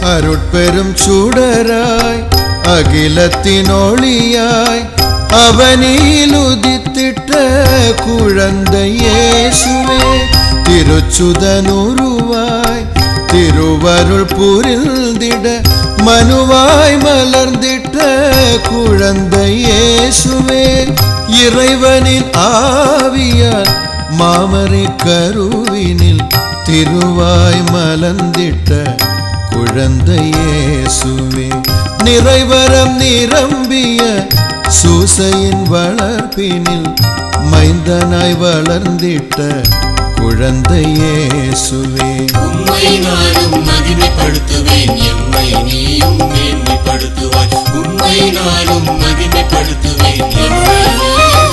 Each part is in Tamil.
அருட்பெரும் சுடராய் அகிலத்தின் ஒளியாய் அவனில் உதித்திட்ட குழந்தை இயேசுவே திருச்சுதனுருவாய் திருவருள் புரிந்திட மனுவாய் மலர்ந்திட்ட குழந்தை இயேசுவே இறைவனின் ஆவியார் மாமரை கருவினில் திருவாய் மலர்ந்திட்ட குழந்தை இயேசுவே நிறைவரம் நிரம்பிய சூசையின் வளர்ப்பினில் மைந்தனாய் வளர்ந்திட்ட குழந்தை இயேசுவே உம்மை நானும் மகிமைப்படுத்துவேன் எம்மை நீயும் மேன்மைப்படுத்துவாய் உம்மை நானும் மகிமைப்படுத்துவேன் எம்மை நீயும்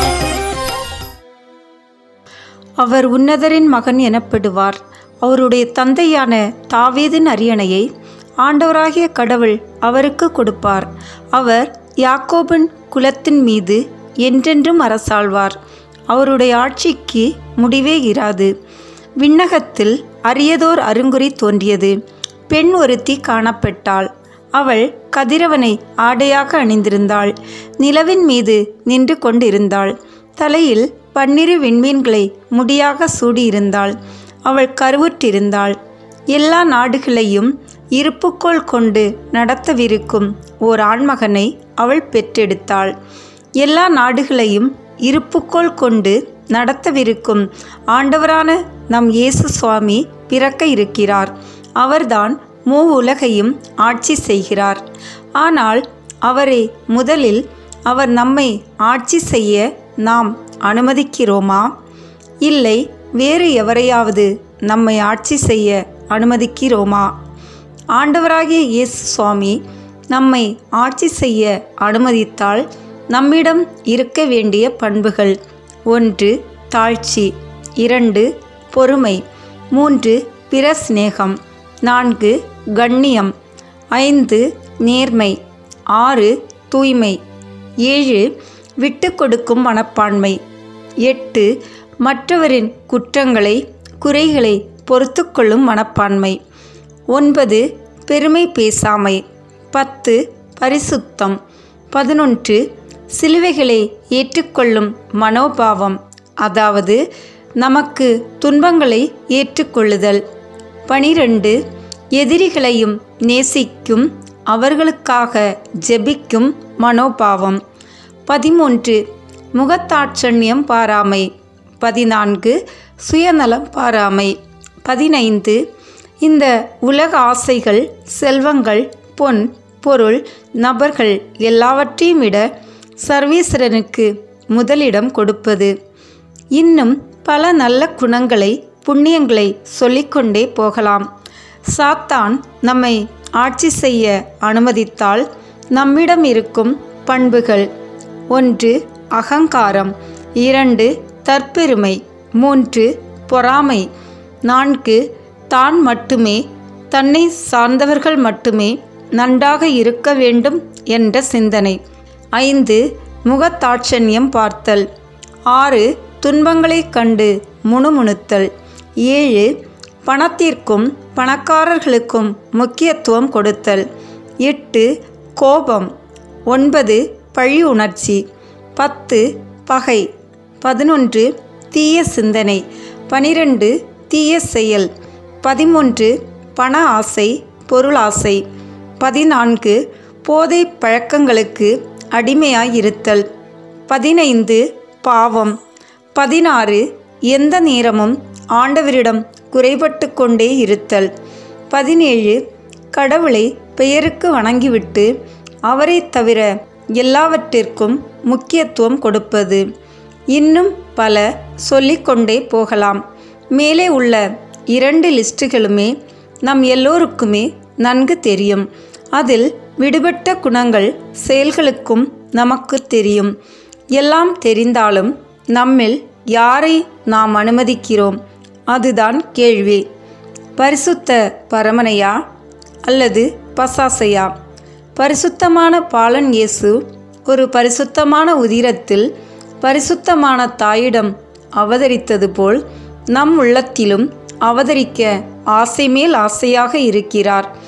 அவர் உன்னதரின் மகன் எனப்படுவார் அவருடைய தந்தையான தாவீதின் அரியணையை ஆண்டவராகிய கடவுள் அவருக்கு கொடுப்பார் அவர் யாக்கோபின் குலத்தின் மீது என்றென்றும் அரசாழ்வார் அவருடைய ஆட்சிக்கு முடிவே இராது விண்ணகத்தில் அரியதோர் அருங்குறி தோன்றியது பெண் ஒருத்தி காணப்பட்டாள் அவள் கதிரவனை ஆடையாக அணிந்திருந்தாள் நிலவின் மீது நின்று கொண்டிருந்தாள் தலையில் பன்னிரு விண்மீன்களை முடியாக சூடியிருந்தாள் அவள் கருவுற்றிருந்தாள் எல்லா நாடுகளையும் இருப்புக்கோள் கொண்டு நடத்தவிருக்கும் ஓர் ஆண்மகனை அவள் பெற்றெடுத்தாள் எல்லா நாடுகளையும் இருப்புக்கோள் கொண்டு நடத்தவிருக்கும் ஆண்டவரான நம் இயேசு சுவாமி பிறக்க இருக்கிறார் அவர்தான் மூ உலகையும் ஆட்சி செய்கிறார் ஆனால் அவரை முதலில் அவர் நம்மை ஆட்சி செய்ய நாம் அனுமதிக்கிறோமா இல்லை வேறு எவரையாவது நம்மை ஆட்சி செய்ய அனுமதிக்கிறோமா ஆண்டவராகிய இயேசு சுவாமி நம்மை ஆட்சி செய்ய அனுமதித்தால் நம்மிடம் இருக்க வேண்டிய பண்புகள் ஒன்று தாழ்ச்சி இரண்டு பொறுமை மூன்று பிற சிநேகம் நான்கு கண்ணியம் ஐந்து நேர்மை ஆறு தூய்மை ஏழு விட்டு கொடுக்கும் மனப்பான்மை எட்டு மற்றவரின் குற்றங்களை குறைகளை பொறுத்துக்கொள்ளும் மனப்பான்மை ஒன்பது பெருமை பேசாமை பத்து பரிசுத்தம் பதினொன்று சிலுவைகளை ஏற்றுக்கொள்ளும் மனோபாவம் அதாவது நமக்கு துன்பங்களை ஏற்றுக்கொள்ளுதல் பனிரெண்டு எதிரிகளையும் நேசிக்கும் அவர்களுக்காக ஜெபிக்கும் மனோபாவம் பதிமூன்று முகத்தாட்சண்யம் பாராமை பதினான்கு சுயநலம் பாராமை பதினைந்து இந்த உலக ஆசைகள் செல்வங்கள் பொன் பொருள் நபர்கள் எல்லாவற்றையும் விட சர்வீஸ்வரனுக்கு முதலிடம் கொடுப்பது இன்னும் பல நல்ல குணங்களை புண்ணியங்களை சொல்லிக்கொண்டே போகலாம் சாத்தான் நம்மை ஆட்சி செய்ய அனுமதித்தால் நம்மிடம் இருக்கும் பண்புகள் ஒன்று அகங்காரம் இரண்டு தற்பெருமை மூன்று பொறாமை நான்கு தான் மட்டுமே தன்னை சார்ந்தவர்கள் மட்டுமே நன்றாக இருக்க வேண்டும் என்ற சிந்தனை ஐந்து முகத்தாட்சண்யம் பார்த்தல் ஆறு துன்பங்களைக் கண்டு முணுமுணுத்தல் ஏழு பணத்திற்கும் பணக்காரர்களுக்கும் முக்கியத்துவம் கொடுத்தல் எட்டு கோபம் ஒன்பது பழி உணர்ச்சி பத்து பகை பதினொன்று தீய சிந்தனை பனிரெண்டு தீய செயல் பதிமூன்று பண ஆசை பொருளாசை பதினான்கு போதை பழக்கங்களுக்கு அடிமையாயிருத்தல் பதினைந்து பாவம் பதினாறு எந்த நேரமும் ஆண்டவரிடம் குறைபட்டு கொண்டே இருத்தல் பதினேழு கடவுளை பெயருக்கு வணங்கிவிட்டு அவரை தவிர எல்லாவற்றிற்கும் முக்கியத்துவம் கொடுப்பது இன்னும் பல சொல்லிக்கொண்டே போகலாம் மேலே உள்ள இரண்டு லிஸ்ட்டுகளுமே நம் எல்லோருக்குமே நன்கு தெரியும் அதில் விடுபட்ட குணங்கள் செயல்களுக்கும் நமக்கு தெரியும் எல்லாம் தெரிந்தாலும் நம்மில் யாரை நாம் அனுமதிக்கிறோம் அதுதான் கேள்வி பரிசுத்த பரமனையா அல்லது பசாசையா பரிசுத்தமான பாலன் இயேசு ஒரு பரிசுத்தமான உதிரத்தில் பரிசுத்தமான தாயிடம் அவதரித்தது போல் நம் உள்ளத்திலும் அவதரிக்க ஆசை மேல் ஆசையாக இருக்கிறார்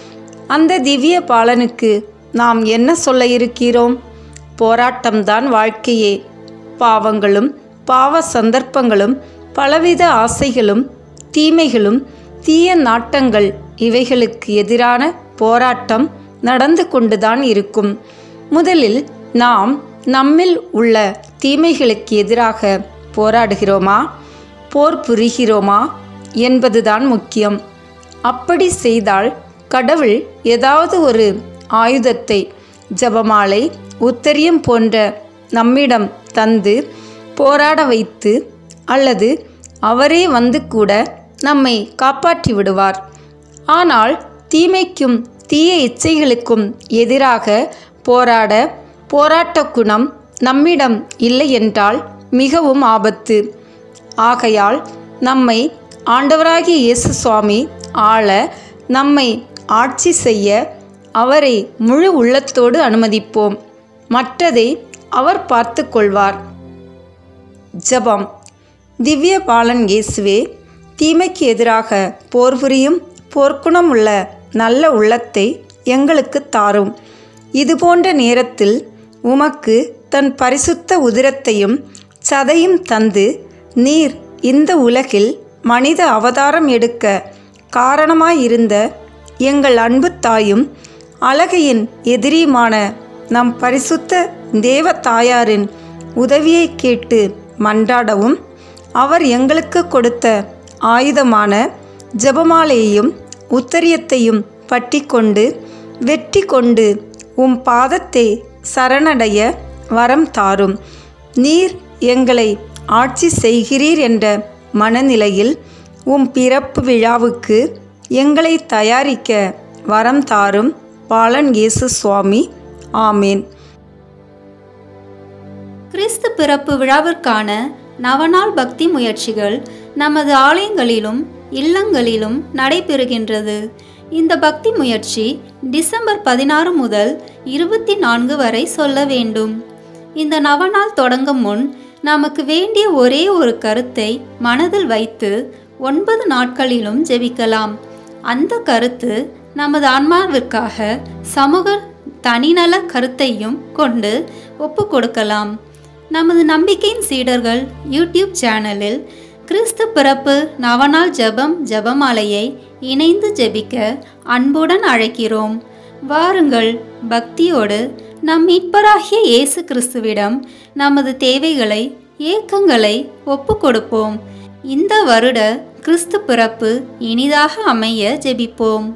அந்த திவ்ய பாலனுக்கு நாம் என்ன சொல்ல இருக்கிறோம் போராட்டம்தான் வாழ்க்கையே பாவங்களும் பாவ சந்தர்ப்பங்களும் பலவித ஆசைகளும் தீமைகளும் தீய நாட்டங்கள் இவைகளுக்கு எதிரான போராட்டம் நடந்து கொண்டுதான் இருக்கும் முதலில் நாம் நம்மில் உள்ள தீமைகளுக்கு எதிராக போராடுகிறோமா போர் புரிகிறோமா என்பதுதான் முக்கியம் அப்படி செய்தால் கடவுள் ஏதாவது ஒரு ஆயுதத்தை ஜபமாலை உத்தரியம் போன்ற நம்மிடம் தந்து போராட வைத்து அல்லது அவரே வந்து கூட நம்மை காப்பாற்றி விடுவார் ஆனால் தீமைக்கும் தீய இச்சைகளுக்கும் எதிராக போராட போராட்ட குணம் நம்மிடம் இல்லை என்றால் மிகவும் ஆபத்து ஆகையால் நம்மை ஆண்டவராகிய இயேசு சுவாமி ஆள நம்மை ஆட்சி செய்ய அவரை முழு உள்ளத்தோடு அனுமதிப்போம் மற்றதை அவர் பார்த்து கொள்வார் ஜெபம் திவ்ய பாலன் இயேசுவே தீமைக்கு எதிராக போர் புரியும் போர்க்குணம் உள்ள நல்ல உள்ளத்தை எங்களுக்கு தாரும் இதுபோன்ற நேரத்தில் உமக்கு தன் பரிசுத்த உதிரத்தையும் சதையும் தந்து நீர் இந்த உலகில் மனித அவதாரம் எடுக்க காரணமாயிருந்த எங்கள் அன்பு தாயும் அழகையின் எதிரியுமான நம் பரிசுத்த தேவ தாயாரின் உதவியை கேட்டு மன்றாடவும் அவர் எங்களுக்கு கொடுத்த ஆயுதமான ஜெபமாலையையும் உத்தரியத்தையும் பற்றி கொண்டு வெற்றி கொண்டு உம் பாதத்தை சரணடைய வரம் தாரும் நீர் எங்களை ஆட்சி செய்கிறீர் என்ற மனநிலையில் உம் பிறப்பு விழாவுக்கு எங்களை தயாரிக்க வரம் தாரும் பாலன் இயேசு சுவாமி ஆமேன் கிறிஸ்து பிறப்பு விழாவிற்கான நவநாள் பக்தி முயற்சிகள் நமது ஆலயங்களிலும் இல்லங்களிலும் நடைபெறுகின்றது இந்த பக்தி முயற்சி டிசம்பர் பதினாறு முதல் இருபத்தி நான்கு வரை சொல்ல வேண்டும் இந்த நவநாள் தொடங்கும் முன் நமக்கு வேண்டிய ஒரே ஒரு கருத்தை மனதில் வைத்து ஒன்பது நாட்களிலும் ஜெபிக்கலாம் அந்த கருத்து நமது ஆன்மாவிற்காக சமூக தனிநல கருத்தையும் கொண்டு ஒப்பு கொடுக்கலாம் நமது நம்பிக்கையின் சீடர்கள் யூடியூப் சேனலில் கிறிஸ்து பிறப்பு நவநாள் ஜெபம் ஜெபமாலையை இணைந்து ஜெபிக்க அன்புடன் அழைக்கிறோம் வாருங்கள் பக்தியோடு நம் மீட்பராகிய இயேசு கிறிஸ்துவிடம் நமது தேவைகளை ஏக்கங்களை ஒப்பு கொடுப்போம் இந்த வருட கிறிஸ்து பிறப்பு இனிதாக அமைய ஜெபிப்போம்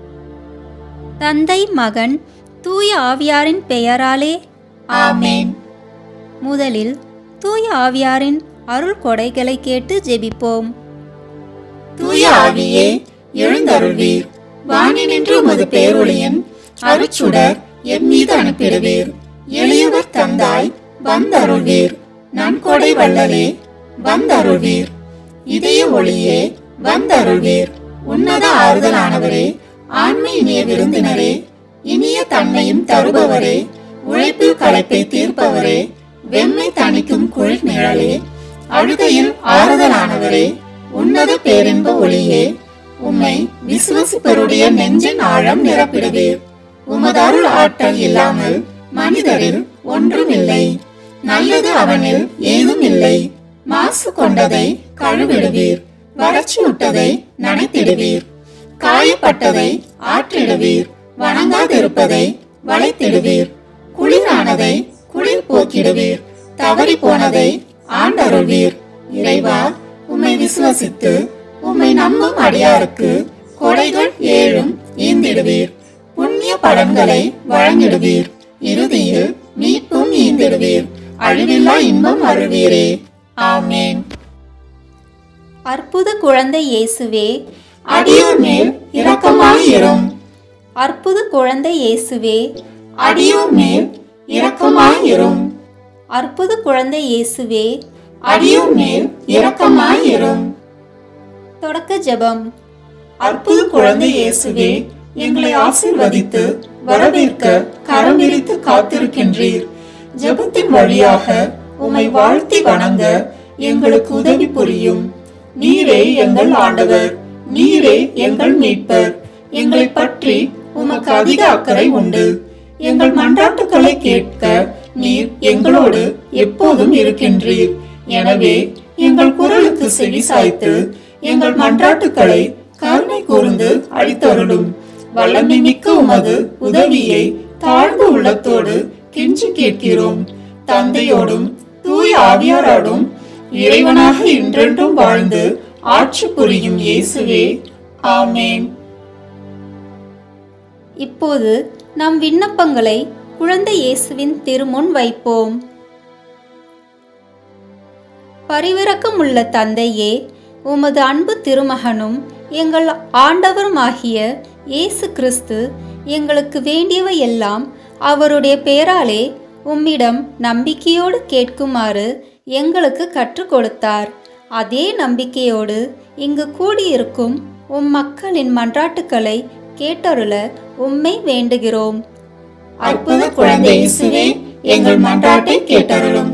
தந்தை மகன் தூய ஆவியாரின் பெயராலே ஆமென் முதலில் தூய ஆவியாரின் அருள் கொடைகளை கேட்டு ஜெபிப்போம் தூய ஆவியே எழுந்தருள்வீர் வானினின்று உமது பேரொளியின் அருச்சுடர் எம் மீது அனுப்பிடுவீர் எளியவர் தந்தாய் வந்தருள்வீர் நன்கொடை வள்ளலே வந்தருள்வீர் இதய ஒளியே வந்தருள்வீர் உன்னத ஆறுதலானவரே ஆண்மை இனிய விருந்தினரே இனிய தன்மையும் தருபவரே உழைப்பில் களைப்பை தீர்ப்பவரே வெம்மை தணிக்கும் குளிர் நிழலே அழுகையில் ஆறுதலானவரே உன்னத பேரின்ப ஒளியே உம்மை விசுவசிப்பருடைய நெஞ்சின் ஆழம் நிரப்பிடுவீர் உமது அருள் ஆற்றல் இல்லாமல் மனிதரில் ஒன்றுமில்லை நல்லது அவனில் ஏதும் இல்லை மாசு கொண்டதை கழுவிடுவீர் வறட்சியுட்டதை நனைத்திடுவீர் காயப்பட்டதை ஆற்றிடுவீர் வணங்காதிருப்பதை வளைத்திடுவீர் குளிரானதை குளிர் போக்கிடுவீர் தவறி போனதை ஆண்டருள்வீர் இறைவா உம்மை விசுவசித்து உம்மை நம்பும் அடியாருக்கு கொடைகள் ஏழும் ஈந்திடுவீர் புண்ணிய பலன்களை வழங்கிடுவீர் இறுதியில் மீட்பும் ஈந்திடுவீர் அழிவில்லா இன்பம் அருள்வீரே ஆமேன் அற்புத குழந்தை இயேசுவே அடியோர் மேல் இரக்கமாயிரும் அற்புத குழந்தை இயேசுவே அடியோர் மேல் இரக்கமாயிரும் அற்புத குழந்தை இயேசுவே அடியோர் மேல் இரக்கமாயிரும் தொடக்க ஜெபம் அற்புத குழந்தை இயேசுவே எங்களை ஆசீர்வதித்து வரவேற்க கரம் விரித்து காத்திருக்கின்றீர் ஜெபத்தின் வழியாக உம்மை வாழ்த்தி வணங்க எங்களுக்கு உதவி புரியும் நீரே எங்கள் ஆண்டவர் நீரே எங்கள் மீட்பர் எங்களை பற்றி உமது உமக்கு அதிக அக்கறை உண்டு எங்கள் மன்றாட்டுக்களை கேட்க நீர் எங்களோடு எப்போதும் இருக்கின்றீர் எனவே எங்கள் குரலுக்கு செவி சாய்த்து எங்கள் மன்றாட்டுக்களை கருணை கூர்ந்து அளித்தருளும் வல்லமை மிக்க உமது உதவியை தாழ்ந்த உள்ளத்தோடு கெஞ்சி கேட்கிறோம் தந்தையோடும் தூய ஆவியாரோடும் இறைவனாக என்றென்றும் வாழ்ந்து ஆட்சி புரியும் இயேசுவே ஆமேன் இப்போது நம் விண்ணப்பங்களை குழந்தை இயேசுவின் திருமுன் வைப்போம் பரிவிரக்கமுள்ள தந்தையே உமது அன்பு திருமகனும் எங்கள் ஆண்டவருமாகிய இயேசு கிறிஸ்து எங்களுக்கு வேண்டியவை எல்லாம் அவருடைய பெயராலே உம்மிடம் நம்பிக்கையோடு கேட்குமாறு எங்களுக்கு கற்றுக் கொடுத்தார் அதே நம்பிக்கையோடு இங்கு கூடியிருக்கும் உம் மக்களின் மன்றாட்டுக்களை கேட்டருள உம்மை வேண்டுகிறோம் அற்புத குழந்தை இயேசுவே எங்கள் மன்றாட்டை கேட்டருளும்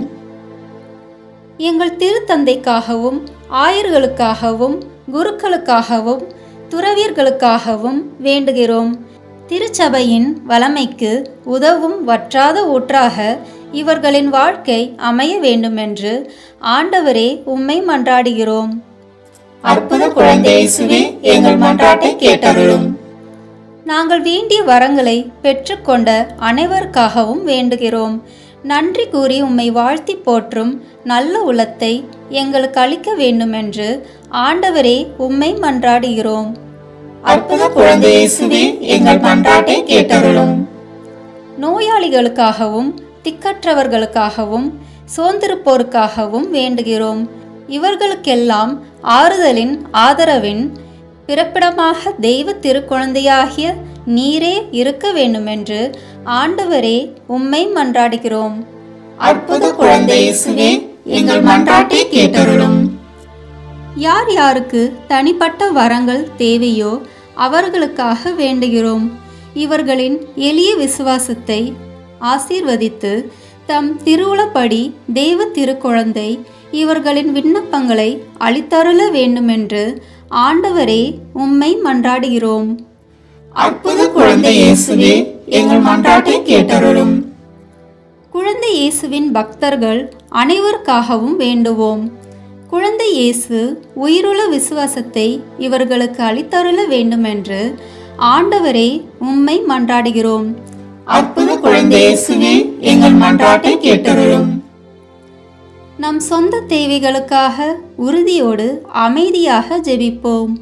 எங்கள் திருத்தந்தைக்காகவும் ஆயர்களுக்காகவும் குருக்களுக்காகவும் துறவியர்களுக்காகவும் வேண்டுகிறோம் திருச்சபையின் வளமைக்கு உதவும் வற்றாத ஊற்றாக இவர்களின் வாழ்க்கை அமைய வேண்டுமென்று ஆண்டவரே உம்மை மன்றாடுகிறோம் அற்புத குழந்தை இயேசுவே எங்கள் மன்றாட்டை கேட்டருளும் நாங்கள் வேண்டிய வரங்களை பெற்றுக்கொண்ட அனைவருக்காகவும் வேண்டுகிறோம் நன்றி கூறி உம்மை வாழ்த்தி போற்றும் நல்ல உள்ளத்தை எங்களுக்கு அளிக்க வேண்டுமென்று ஆண்டவரே உம்மை மன்றாடுகிறோம் அற்புத குழந்தை இயேசுவே எங்கள் மன்றாட்டை கேட்டருளும் நோயாளிகளுக்காகவும் திக்கற்றவர்களுக்காகவும் சோர்ந்திருப்போருக்காகவும் வேண்டுகிறோம் இவர்களுக்கெல்லாம் ஆறுதலின் ஆதரவின் பிறப்பிடமாக தெய்வ திருக்குழந்தையாகிய நீரே இருக்க வேண்டுமென்று ஆண்டவரே உம்மை மன்றாடுகிறோம் அற்புத குழந்தை இயேசுவே எங்கள் மன்றாட்டை கேட்டருளும் யார் யாருக்கு தனிப்பட்ட வரங்கள் தேவையோ அவர்களுக்காக வேண்டுகிறோம் இவர்களின் எளிய விசுவாசத்தை ஆசீர்வதித்து தம் திருவுளப்படி தெய்வ திருக்குழந்தை இவர்களின் விண்ணப்பங்களை அளித்தருள வேண்டுமென்று ஆண்டவரே உம்மை மன்றாடுகிறோம் அற்புத குழந்தை இயேசுவே எங்கள் மன்றாட்டை கேட்டருளும் குழந்தை இயேசுவின் பக்தர்கள் அனைவருக்காகவும் வேண்டுவோம் குழந்தை இயேசு உயிருள்ள விசுவாசத்தை இவர்களுக்கு அளித்தருள வேண்டுமென்று ஆண்டவரே உம்மை மன்றாடுகிறோம் அற்புத குழந்தை இயேசுவே எங்கள் மன்றாட்டை கேட்டருளும் நம் சொந்த தேவைகளுக்காக உறுதியோடு அமைதியாக ஜெபிப்போம்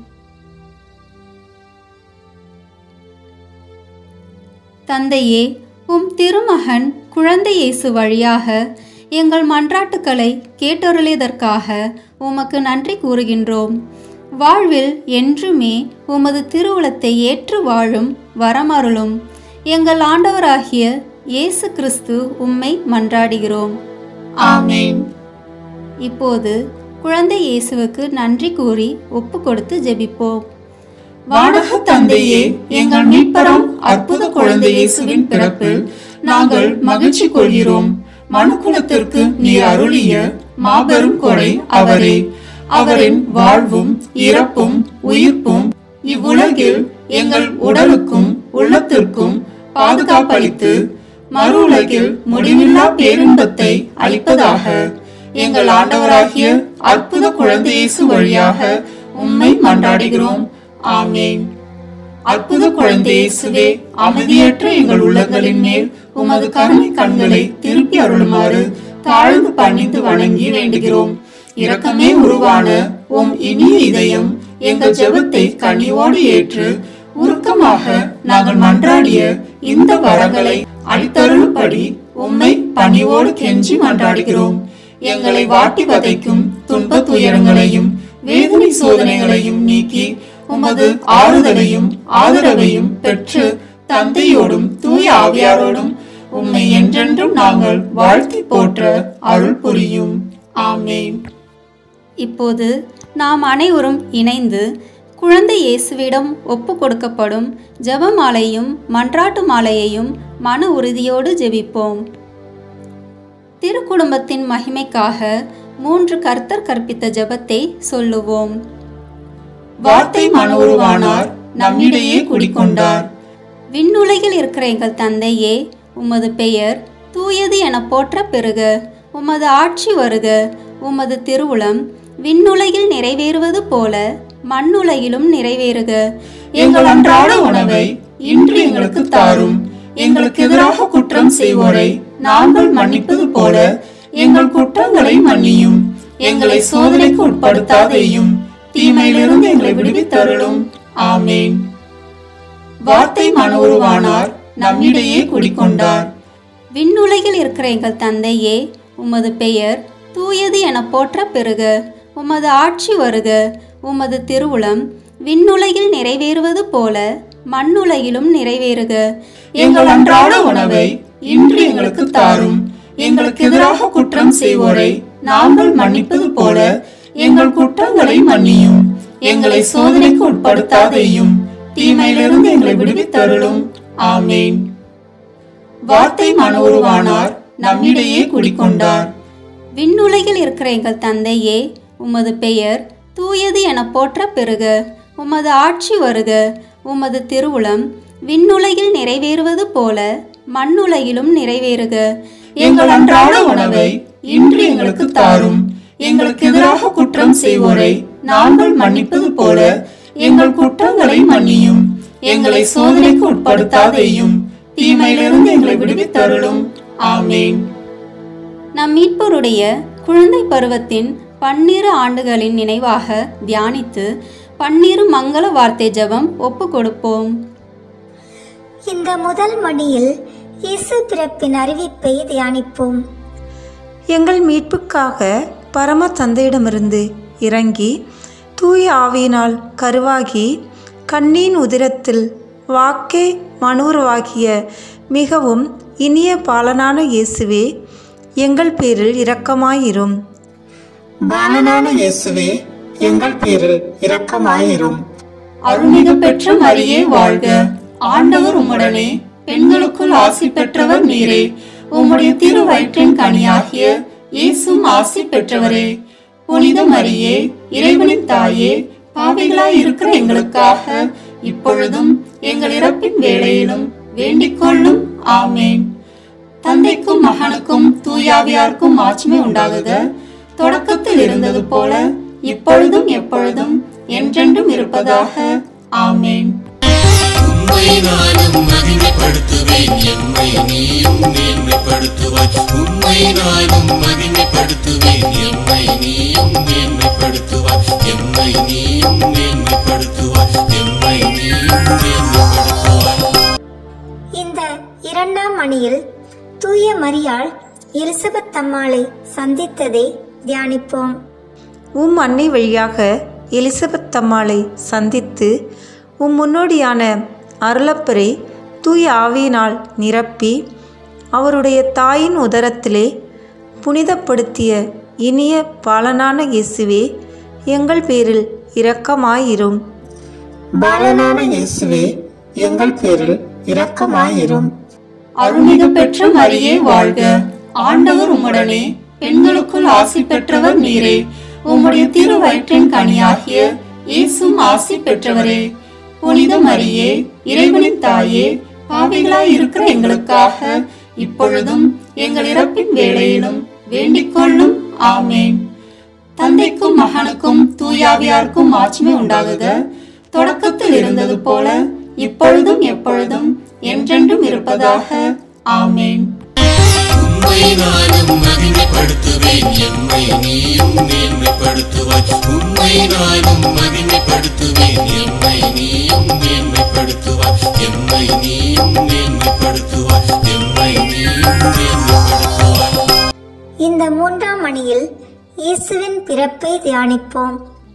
தந்தையே உம் திருமகன் குழந்தை இயேசு வழியாக எங்கள் மன்றாட்டுக்களை கேட்டருளியதற்காக உமக்கு நன்றி கூறுகின்றோம் வாழ்வில் என்றுமே உமது திருவுளத்தை ஏற்று வாழும் வரமருளும் எங்கள் ஆண்டவராகிய இயேசு கிறிஸ்து உம்மை மன்றாடுகிறோம் ஆமென் இப்போது குழந்தை இயேசுவுக்கு நன்றி கூறி ஒப்பு கொடுத்து ஜெபிப்போம் வானக தந்தையே எங்கள் மீட்பராம் அற்புத குழந்தை இயேசுவின் பிறப்பில் நாங்கள் மகிழ்ச்சி கொள்கிறோம் மனுக்குலத்திற்கு நீர் அருளிய மாபெரும் கொடை அவரே அவரின் வாழ்வும் இறப்பும் உயிர்ப்பும் இவ்வுலகில் எங்கள் உடலுக்கும் உள்ளத்திற்கும் பாதுகாப்பளித்து மறு உலகில் முடிவில்லா பேரின்பத்தை அளிப்பதாக எங்கள் ஆண்டவராகிய அற்புத குழந்தை இயேசு வழியாக உம்மை மன்றாடுகிறோம் ஆமென் அற்புத குழந்தை இயேசுவே அமைதியற்ற எங்கள் உள்ளங்களின் மேல் உமது கருணை கண்களை திருப்பி அருளுமாறு தாழ்ந்து பணிந்து வணங்கி வேண்டுகிறோம் இரக்கமே உருவான உம் இனிய இதயம் எங்கள் ஜெபத்தை கனிவோடு ஏற்று உருக்கமாக நாங்கள் மன்றாடிய இந்த வரங்களை அளித்தருளும்படி உம்மை பணிவோடு கெஞ்சி மன்றாடுகிறோம் எங்களை வாட்டி வதைக்கும் துன்ப துயரங்களையும் வேதனை சோதனைகளையும் நீக்கி உமது ஆறுதலையும் ஆதரவையும் பெற்று தந்தையோடும் தூய ஆவியாரோடும் உம்மை என்றென்றும் நாங்கள் வாழ்த்தி போற்ற அருள் புரியும் ஆமென் இப்போது நாம் அனைவரும் இணைந்து குழந்தை இயேசுவிடம் ஒப்பு கொடுக்கப்படும் ஜெபமாலையும் மன்றாட்டு மாலையையும் மன உறுதியோடு ஜெபிப்போம் திருக்குடும்பத்தின் மகிமைக்காக மூன்று கர்த்தர் கற்பித்த ஜெபத்தை சொல்லுவோம் வார்த்தை மன உருவானார் நம்மிடையே குடிக்கொண்டார் விண்ணுலகில் இருக்கிற எங்கள் தந்தையே உமது பெயர் தூயது என போற்ற பெறுக உமது ஆட்சி வருக உமது திருவுளம் விண்ணுலகில் நிறைவேறுவது போல மண்ணுலகிலும் நிறைவேறுக எங்கள் அன்றாட உணவை இன்று எங்களுக்கு தாரும் எங்களுக்கு எதிராக குற்றம் செய்வோரை நாங்கள் மன்னிப்பது போல எங்கள் குற்றங்களை மன்னியும் எங்களை சோதனைக்கு உட்படுத்தாதேயும் தீமையிலிருந்து எங்களை விடுவித்தருளும் ஆமேன் வார்த்தை மன உருவானார் நம்மிடையே குடிக்கொண்டார் விண்ணுலகில் இருக்கிற எங்கள் தந்தையே உமது பெயர் தூயது என போற்ற பெறுக உமது ஆட்சி வருக உமது திருவுளம் விண்ணுலகில் நிறைவேறுவது போல மண்ணுலகிலும் நிறைவேறுக எங்கள் அன்றாட உணவை இன்று எங்களுக்கு தாரும் எங்களுக்கு எதிராக குற்றம் செய்வோரை நாங்கள் மன்னிப்பது போல எங்கள் குற்றங்களை மன்னியும் எங்களை சோதனைக்கு உட்படுத்தாதேயும் தீமையிலிருந்து எங்களை விடுவித்தருளும் ஆமேன் வார்த்தை மன உருவானார் நம்மிடையே குடிக்கொண்டார் விண்ணுலகில் இருக்கிற எங்கள் தந்தையே உமது பெயர் தூயது என போற்ற பெறுக உமது ஆட்சி வருக உமது திருவுளம் விண்ணுலகில் நிறைவேறுவது போல மண்ணுலகிலும் நிறைவேறுக எங்கள் அன்றாட உணவை இன்று எங்களுக்கு தாரும் எங்களுக்கு எதிராக குற்றம் செய்வோரை நாங்கள் மன்னிப்பது போல எங்கள் குற்றங்களை மன்னியும் எங்களை சோதனைக்கு உட்படுத்தாதேயும் தீமையிலிருந்து எங்களை விடுவித்தருளும் ஆமேன் நம் மீட்பருடைய குழந்தை பருவத்தின் பன்னிரு ஆண்டுகளின் நினைவாக தியானித்து பன்னிரு மங்கள வார்த்தை ஜெபம் ஒப்பு கொடுப்போம் இந்த முதல் மணியில் இயேசு பிறப்பின் அறிவிப்பை தியானிப்போம் எங்கள் மீட்புக்காக பரம தந்தையிடமிருந்து இறங்கி தூய ஆவியினால் கருவாகி கண்ணீன் உதிரத்தில் வாக்கே மனூர்வாகிய மிகவும் இனிய பாலனான இயேசுவே எங்கள் பேரில் இரக்கமாயிரும் பாலனான இயேசுவே எங்கள் பேரில் இரக்கமாயிரும் அருள்மிகு பெற்ற மரியே வாழ்க ஆண்டவர் உம்முடனே பெண்களுக்குள் ஆசி பெற்றவர் நீரே உம்முடைய திரு வயிற்றின் கனியாகிய இயேசும் ஆசி பெற்றவரே புனித மரியே இறைவனின் தாயே பாவிகளாய் இருக்கிற எங்களுக்காக இப்பொழுதும் எங்கள் இறப்பின் வேளையிலும் வேண்டிக் கொள்ளும் ஆமேன் தந்தைக்கும் மகனுக்கும் தூயாவியாருக்கும் மாட்சிமை உண்டாகுக தொடக்கத்தில் இருந்தது போல இப்பொழுதும் எப்பொழுதும் என்றென்றும் இருப்பதாக ஆமேன் உம்மை நானும் மகிமைப்படுத்துவேன் எம்மை நீயும் மேன்மைப்படுத்துவாய் உம்மை நானும் மகிமைப்படுத்துவேன் எம்மை நீயும் மேன்மைப்படுத்துவாய் எம்மை நீயும் மேன்மைப்படுத்துவாய் எம்மை நீயும் மேன்மைப்படுத்துவாய் இந்த இரண்டாம் மணியில் தூய மரியாள் எலிசபெத் அம்மாளை சந்தித்ததை தியானிப்போம் உம் அன்னை வழியாக எலிசபெத் அம்மாளை சந்தித்து உம் முன்னோடியான அருளப்பரை தூய ஆவியினால் நிரப்பி அவருடைய தாயின் உதரத்திலே புனிதப்படுத்திய இனிய பாலனான இயேசுவே எங்கள் பேரில் இரக்கமாயிரும் பாலனான இயேசுவே எங்கள் பேரில் இரக்கமாயிரும் அருள்மிகு பெற்ற மரியே வாழ்க ஆண்டவர் உம்முடனே பெண்களுக்குள் ஆசி பெற்றவர் நீரே உம்முடைய திரு வயிற்றின் கனியாகிய இயேசும் ஆசி பெற்றவரே புனித மரியே இறைவனின் தாயே பாவிகளாய் இருக்கிற எங்களுக்காக இப்பொழுதும் எங்கள் இறப்பின் வேளையிலும் வேண்டிக் கொள்ளும் ஆமேன் தந்தைக்கும் மகனுக்கும் தூயாவியாருக்கும் மாட்சிமை உண்டாகுக தொடக்கத்தில் இருந்தது போல இப்பொழுதும் எப்பொழுதும் என்றென்றும் இருப்பதாக ஆமேன் உம்மை நானும் மகிமைப்படுத்துவேன் எம்மை நீயும் மேன்மைப்படுத்துவாய் உம்மை நானும் மகிமைப்படுத்துவேன் எம்மை நீயும் மேன்மைப்படுத்துவாய் எம்மை நீயும் மேன்மைப்படுத்துவாய் எம்மை நீயும் மேன்மைப்படுத்துவாய் இந்த மூன்றாம் மணியில் இயேசுவின் பிறப்பை தியானிப்போம்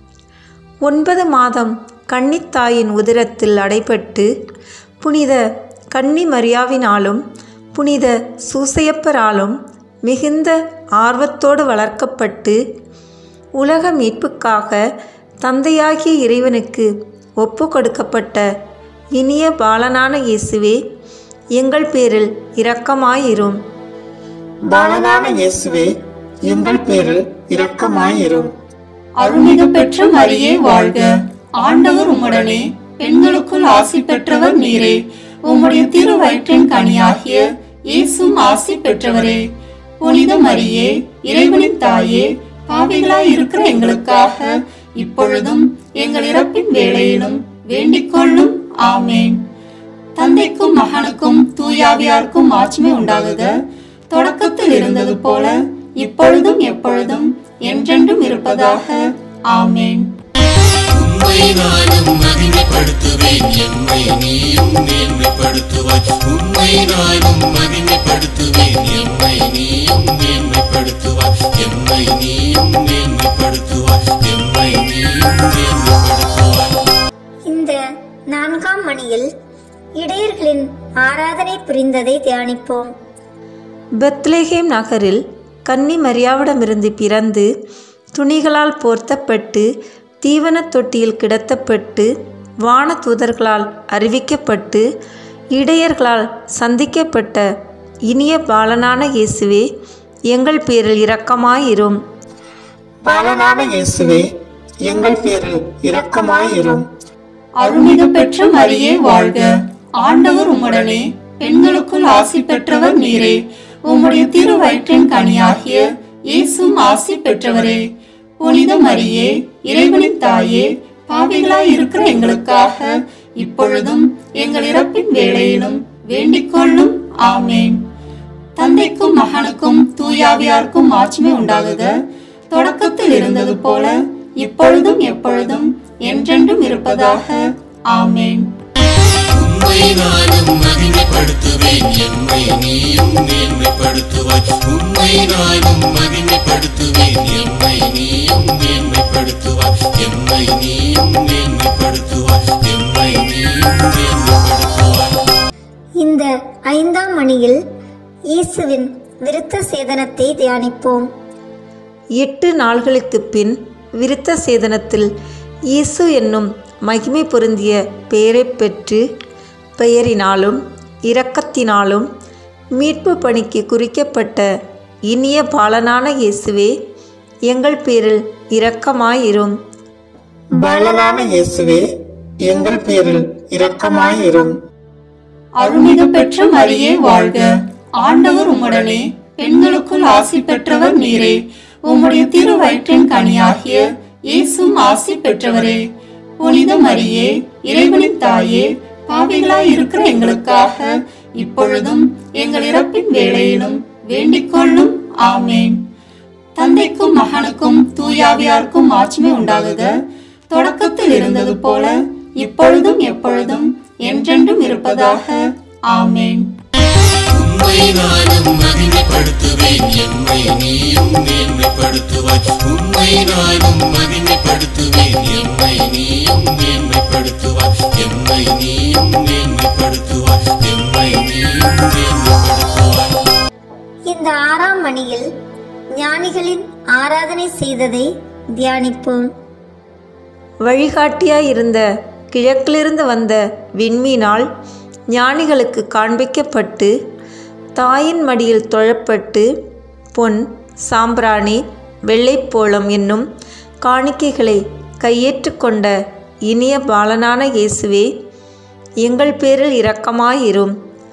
ஒன்பது மாதம் கன்னித்தாயின் உதிரத்தில் அடைபட்டு புனித கன்னி மரியாவினாலும் புனித சூசையப்பராலும் மிகுந்த ஆர்வத்தோடு வளர்க்கப்பட்டு உலக மீட்புக்காக தந்தையாகிய இறைவனுக்கு ஒப்பு கொடுக்கப்பட்ட இனிய பாலனான இயேசுவே எங்கள் பேரில் இரக்கமாயிரும் பாலனான இயேசுவே எங்கள் பேரில் இரக்கமாயிரும் அருள்மிகு பெற்ற மரியே வாழ்க ஆண்டவர் உம்முடனே பெண்களுக்குள் ஆசி பெற்றவர் நீரே உம்முடைய திருவயிற்றின் கனியாகிய இயேசும் ஆசி பெற்றவரே புனித மரியே இறைவனின் தாயே பாவிகளாய் இருக்கிற எங்களுக்காக இப்பொழுதும் எங்கள் இறப்பின் வேளையிலும் வேண்டிக் கொள்ளும் ஆமேன் தந்தைக்கும் மகனுக்கும் தூயாவியாருக்கும் ஆட்சிமை உண்டாகுக தொடக்கத்தில் இருந்தது போல இப்பொழுதும் எப்பொழுதும் என்றென்றும் இருப்பதாக ஆமேன் உம்மை நானும் மகிமைப்படுத்துவேன் எம்மை நீயும் மேன்மைப்படுத்துவாய் உம்மை நானும் மகிமைப்படுத்துவேன் எம்மை நீயும் மேன்மைப்படுத்துவாய் எம்மை நீயும் மேன்மைப்படுத்துவாய் எம்மை நீயும் மேன்மைப்படுத்துவாய் இந்த நான்காம் மணியில் இடையர்களின் ஆராதனை புரிந்ததை தியானிப்போம் பெத்லேஹேம் நகரில் கன்னி மரியாவிடமிருந்து பிறந்து துணிகளால் போர்த்தப்பட்டு தீவனத் தொட்டியில் கிடத்தப்பட்டு வானதூதர்களால் அறிவிக்கப்பட்டு இடையர்களால் சந்திக்கப்பட்ட இனிய பாலனான இயேசுவே எங்கள் பேரில் இரக்கமாயிரும் பாலனான இயேசுவே எங்கள் பேரில் இரக்கமாயிரும் அருள்மிகு பெற்ற மரியே வாழ்க ஆண்டவர் உம்முடனே பெண்களுக்குள் ஆசி பெற்றவர் நீரே உம்முடைய திருவயிற்றின் கனியாகிய இயேசும் ஆசி பெற்றவரே புனித மரியே இறைவனின் தாயே பாவிகளாய் இருக்கிற எங்களுக்காக இப்பொழுதும் எங்கள் இறப்பின் வேளையிலும் வேண்டிக் கொள்ளும் ஆமேன் தந்தைக்கும் மகனுக்கும் தூயாவியாருக்கும் ஆட்சிமை உண்டாகுக தொடக்கத்தில் இருந்தது போல இப்பொழுதும் எப்பொழுதும் என்றென்றும் இருப்பதாக ஆமேன் உம்மை நானும் மகிமைப்படுத்துவேன் எம்மை நீயும் மேன்மைப்படுத்துவாய் உம்மை நானும் மகிமைப்படுத்துவேன் எம்மை நீயும் மேன்மைப்படுத்துவாய் எம்மை நீயும் மேன்மைப்படுத்துவாய் எம்மை நீயும் மேன்மைப்படுத்துவாய் இந்த ஐந்தாம் மணியில் இயேசுவின் விருத்த சேதனத்தை தியானிப்போம் எட்டு நாள்களுக்குப் பின் விருத்த சேதனத்தில் இயேசு என்னும் மகிமை பொருந்திய பெயரைப் பெற்று பெயரினாலும் இரக்கத்தினாலும் மீட்பு பணிக்கு குறிக்கப்பட்ட இனிய பாலனான இயேசுவே எங்கள் பேரில் இரக்கமாயிரும் பாலனான இயேசுவே எங்கள் பேரில் இரக்கமாயிரும் அருள்மிகு பெற்ற மரியே வாழ்க ஆண்டவர் உம்முடனே பெண்களுக்குள் ஆசி பெற்றவர் நீரே உம்முடைய திருவயிற்றின் கனியாகிய இயேசும் ஆசி பெற்றவரே புனித மரியே இறைவனின் தாயே பாவிகளாய் இருக்கிற எங்களுக்காக இப்பொழுதும் எங்கள் இறப்பின் வேளையிலும் வேண்டிக் கொள்ளும் ஆமேன் தந்தைக்கும் மகனுக்கும் தூயாவியாருக்கும் ஆட்சிமை உண்டாகுக தொடக்கத்தில் இருந்தது போல இப்பொழுதும் எப்பொழுதும் என்றென்றும் இருப்பதாக ஆமேன் உம்மை நானும் மகிமைப்படுத்துவேன் எம்மை நீயும் மேன்மைப்படுத்துவாய் உம்மை நானும் மகிமைப்படுத்துவேன் எம்மை நீயும் மேன்மைப்படுத்துவாய் எம்மை நீயும் மேன்மைப்படுத்துவாய் எம்மை நீயும் மேன்மைப்படுத்துவாய் இந்த ஆறாம் மணியில் ஞானிகளின் ஆராதனை செய்ததை தியானிப்போம் வழிகாட்டியாயிருந்த கிழக்கிலிருந்து வந்த விண்மீனால் ஞானிகளுக்கு காண்பிக்கப்பட்டு தாயின் மடியில் தொழப்பட்டு பொன் சாம்பிராணி வெள்ளைப்போளம் என்னும் காணிக்கைகளை கையேற்றுக்கொண்ட இனிய பாலனான இயேசுவே எங்கள் பேரில் இரக்கமாயிரும்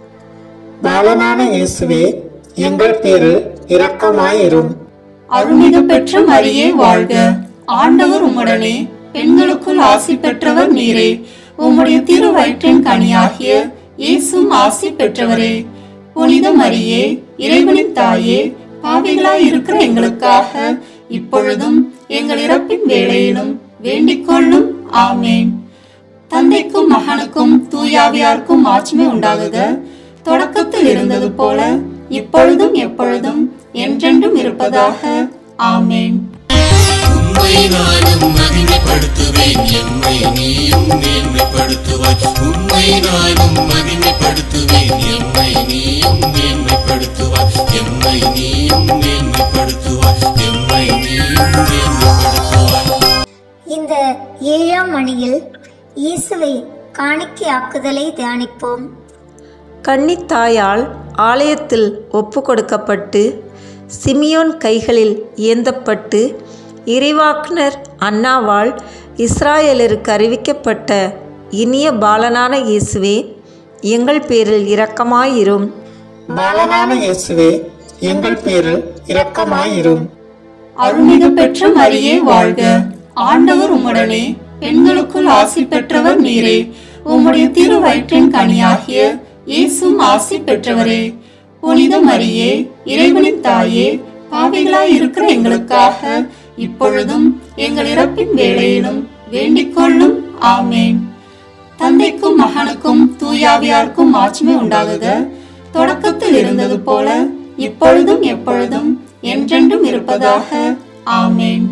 பாலனான இயேசுவே எங்கள் பேரில் இரக்கமாயிரும் அருள்மிகு பெற்ற மரியே வாழ்க ஆண்டவர் உம்முடனே பெண்களுக்குள் ஆசி பெற்றவர் நீரே உம்முடைய திருவயிற்றின் கனியாகிய இயேசும் ஆசி பெற்றவரே புனித மரியே இறைவனின் தாயே பாவிகளாய் இருக்கிற எங்களுக்காக இப்பொழுதும் எங்கள் இறப்பின் வேளையிலும் வேண்டிக் கொள்ளும் ஆமேன் தந்தைக்கும் மகனுக்கும் தூயாவியாருக்கும் ஆட்சிமை உண்டாகுக தொடக்கத்தில் இருந்தது போல இப்பொழுதும் எப்பொழுதும் என்றென்றும் இருப்பதாக ஆமேன் உம்மை நானும் மகிமைப்படுத்துவேன் எம்மை நீயும் மேன்மைப்படுத்துவாய் உம்மை நானும் மகிமைப்படுத்துவேன் எம்மை நீயும் மேன்மைப்படுத்துவாய் எம்மை நீயும் மேன்மைப்படுத்துவாய் எம்மை நீயும் மேன்மைப்படுத்துவாய் இந்த ஏழாம் மணியில் இயேசுவை காணிக்கையாக்குதலை தியானிப்போம் கன்னித்தாயால் ஆலயத்தில் ஒப்பு கொடுக்கப்பட்டு சிமியோன் கைகளில் ஏந்தப்பட்டு இறைவாக்குனர் அன்னாவால் இஸ்ராயலருக்கு அறிவிக்கப்பட்ட இனிய பாலனான இயேசுவே எங்கள் பேரில் இரக்கமாயிரும் பாலனான இயேசுவே எங்கள் பேரில் இரக்கமாயிரும் அருள்மிகு பெற்ற மரியே வாழ்க ஆண்டவர் உம்முடனே பெண்களுக்குள் ஆசி பெற்றவர் நீரே உம்முடைய திரு வயிற்றின் கனியாகிய இயேசும் ஆசி பெற்றவரே புனித மரியே இறைவனின் தாயே பாவிகளாய் இருக்கிற எங்களுக்காக இப்பொழுதும் எங்கள் இறப்பின் வேளையிலும் வேண்டிக் கொள்ளும் ஆமேன் தந்தைக்கும் மகனுக்கும் தூயாவியாருக்கும் ஆட்சிமை உண்டாகுக தொடக்கத்தில் இருந்தது போல இப்பொழுதும் எப்பொழுதும் என்றென்றும் இருப்பதாக ஆமேன்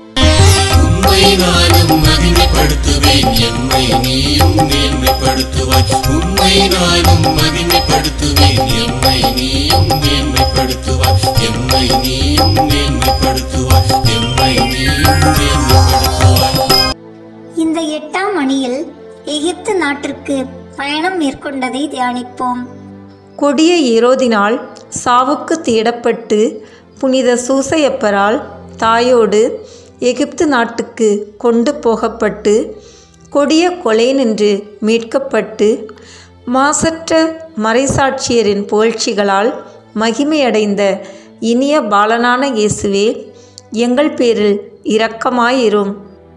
உம்மை நானும் மகிமைப்படுத்துவேன் எம்மை நீயும் மேன்மைப்படுத்துவாய் உம்மை நானும் மகிமைப்படுத்துவேன் எம்மை நீயும் மேன்மைப்படுத்துவாய் எம்மை நீயும் மேன்மைப்படுத்துவாய் எம்மை நீயும் மேன்மைப்படுத்துவாய் இந்த எட்டாம் மணியில் எகிப்து நாட்டிற்கு பயணம் மேற்கொண்டதை தியானிப்போம் கொடிய ஏரோதினால் சாவுக்கு தேடப்பட்டு புனித சூசையப்பரால் தாயோடு எகிப்து நாட்டுக்கு கொண்டு போகப்பட்டு கொடிய கொலை நின்று மீட்கப்பட்டு மாசற்ற மறைசாட்சியரின் புகழ்ச்சிகளால் மகிமையடைந்த இனிய பாலனான இயேசுவே எங்கள் பேரில் இரக்கமாயிரும்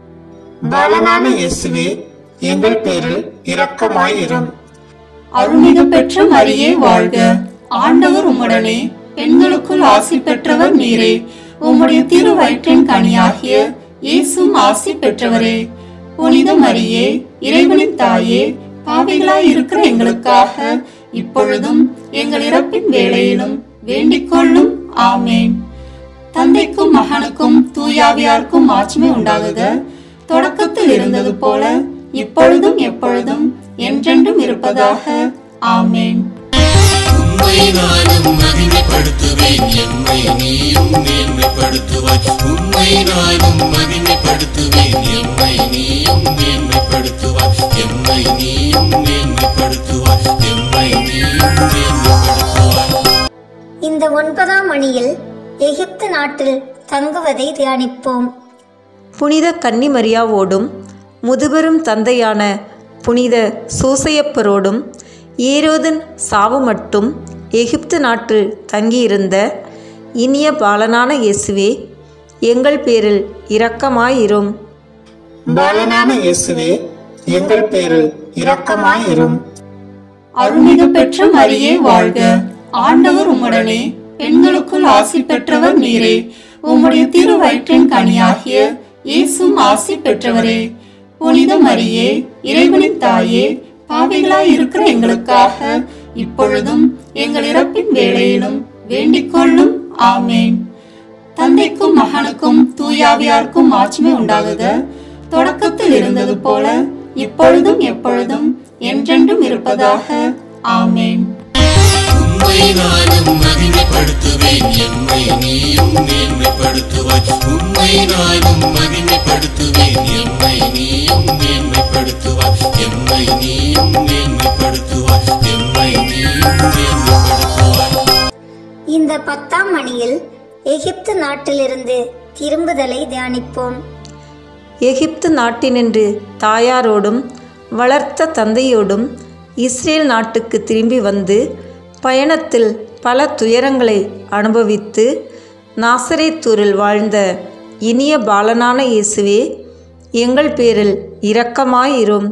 பாலனான இயேசுவே எங்கள் பேரில் இரக்கமாயிரும் அருள்மிகு பெற்ற மரியே வாழ்க ஆண்டவர் உம்முடனே பெண்களுக்குள் ஆசி பெற்றவர் நீரே உம்முடைய திரு வயிற்றின் கனியாகிய இயேசும் ஆசி பெற்றவரே புனித மரியே இறைவனின் தாயே பாவிகளாய் இருக்கிற எங்களுக்காக இப்பொழுதும் எங்கள் இறப்பின் வேளையிலும் வேண்டிக் கொள்ளும் ஆமேன் தந்தைக்கும் மகனுக்கும் தூயாவியாருக்கும் ஆட்சிமை உண்டாகுக தொடக்கத்தில் இருந்தது போல இப்பொழுதும் எப்பொழுதும் என்றென்றும் இருப்பதாக ஆமேன் உம்மை நானும் மகிமைப்படுத்துவேன் எம்மை நீயும் மேன்மைப்படுத்துவாய் உம்மை நானும் மகிமைப்படுத்துவேன் எம்மை நீயும் மேன்மைப்படுத்துவாய் எம்மை நீயும் மேன்மைப்படுத்துவாய் எம்மை நீயும் மேன்மைப்படுத்துவாய் இந்த ஒன்பதாம் மணியில் எகிப்து நாட்டில் தங்குவதை தியானிப்போம் புனித கன்னிமரியாவோடும் முதுபெரும் தந்தையான புனித சூசையப்பரோடும் ஏரோதன் சாவு மட்டும் எகிப்து நாட்டில் தங்கியிருந்த இனிய பாலனான இயேசுவே எங்கள் பேரில் இரக்கமாயிரும் பாலனான இயேசுவே எங்கள் பேரில் இரக்கமாயிரும் அருள்மிகு பெற்ற மரியே வாழ்க ஆண்டவர் உம்முடனே பெண்களுக்குள் ஆசி பெற்றவர் நீரே உம்முடைய திரு வயிற்றின் கனியாகிய இயேசும் ஆசி பெற்றவரே புனித மரியே இறைவனின் தாயே பாவிகளாய் இருக்கிற எங்களுக்காக இப்பொழுதும் எங்கள் இறப்பின் வேளையிலும் வேண்டிக் கொள்ளும் ஆமேன் தந்தைக்கும் மகனுக்கும் தூயாவியாருக்கும் ஆட்சிமை உண்டாகுக தொடக்கத்தில் இருந்தது போல இப்பொழுதும் எப்பொழுதும் என்றென்றும் இருப்பதாக ஆமேன் உம்மை நானும் மகிமைப்படுத்துவேன் எம்மை நீயும் மேன்மைப்படுத்துவாய் உம்மை நானும் மகிமைப்படுத்துவேன் எம்மை நீயும் மேன்மைப்படுத்துவாய் எம்மை நீயும் மேன்மைப்படுத்துவாய் எம்மை நீயும் மேன்மைப்படுத்துவாய் இந்த பத்தாம் மணியில் எகிப்து நாட்டிலிருந்து திரும்புதலை தியானிப்போம் எகிப்து நாட்டினின்று தாயாரோடும் வளர்த்த தந்தையோடும் இஸ்ரேல் நாட்டுக்கு திரும்பி வந்து பயணத்தில் பல துயரங்களை அனுபவித்து நாசரேத்தூரில் வாழ்ந்த இனிய பாலனான இயேசுவே எங்கள் பேரில் இரக்கமாயிரும்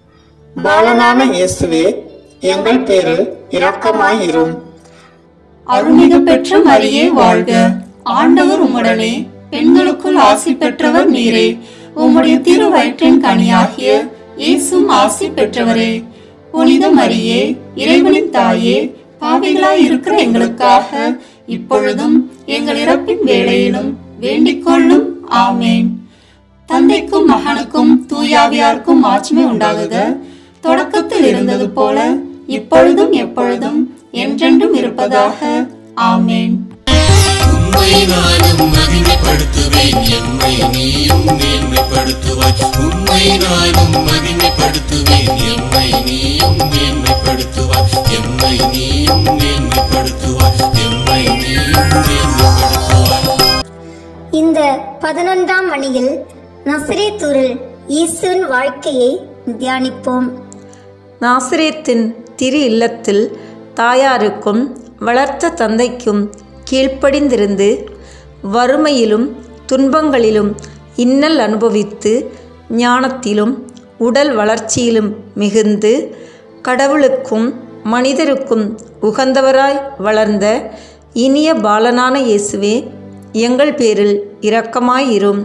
பாலனான இயேசுவே எங்கள் பேரில் இரக்கமாயிரும் அருள்மிகு பெற்ற மரியே வாழ்க ஆண்டவர் உம்முடனே பெண்களுக்குள் ஆசி பெற்றவர் நீரே உம்முடைய திரு வயிற்றின் கனியாகிய இயேசும் ஆசி பெற்றவரே புனித மரியே இறைவனின் தாயே பாவிகளாய் இருக்கிற எங்களுக்காக இப்பொழுதும் எங்கள் இறப்பின் வேளையிலும் வேண்டிக் கொள்ளும் ஆமேன் தந்தைக்கும் மகனுக்கும் தூயாவியாருக்கும் ஆட்சிமை உண்டாகுக தொடக்கத்தில் இருந்தது போல இப்பொழுதும் எப்பொழுதும் என்றென்றும் இருப்பதாக ஆமேன் உம்மை நானும் மகிமைப்படுத்துவேன் எம்மை நீயும் மேன்மைப்படுத்துவாய் உம்மை நானும் மகிமைப்படுத்துவேன் எம்மை நீயும் மேன்மைப்படுத்துவாய் எம்மை நீயும் மேன்மைப்படுத்துவாய் எம்மை நீயும் மேன்மைப்படுத்துவாய் இந்த பதினொன்றாம் மணியில் நசரேத்தூரில் இயேசுவின் வாழ்க்கையை தியானிப்போம் நாசரேத்தின் திரு இல்லத்தில் தாயாருக்கும் வளர்த்த தந்தைக்கும் கீழ்ப்படிந்திருந்து வறுமையிலும் துன்பங்களிலும் இன்னல் அனுபவித்து ஞானத்திலும் உடல் வளர்ச்சியிலும் மிகுந்து கடவுளுக்கும் மனிதருக்கும் உகந்தவராய் வளர்ந்த இனிய பாலனான இயேசுவே எங்கள் பேரில் இரக்கமாயிரும்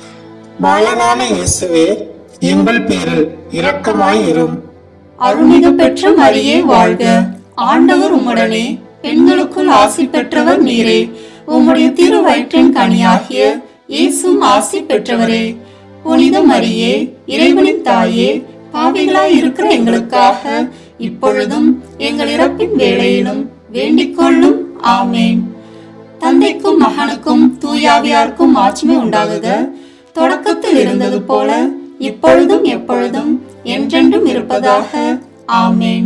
பாலனான இயேசுவே எங்கள் பேரில் இரக்கமாயிரும் அருள்மிகு பெற்ற மரியே வாழ்க ஆண்டவர் உம்முடனே பெண்களுக்குள் ஆசி பெற்றவர் நீரே உம்முடைய திரு வயிற்றின் கனியாகிய இயேசும் ஆசி பெற்றவரே புனித மரியே இறைவனின் தாயே பாவிகளாய் இருக்கிற எங்களுக்காக இப்பொழுதும் எங்கள் இறப்பின் வேளையிலும் வேண்டிக் கொள்ளும் ஆமேன் தந்தைக்கும் மகனுக்கும் தூயாவியாருக்கும் ஆட்சிமை உண்டாகுக தொடக்கத்தில் இருந்தது போல இப்பொழுதும் எப்பொழுதும் என்றென்றும் இருப்பதாக ஆமேன்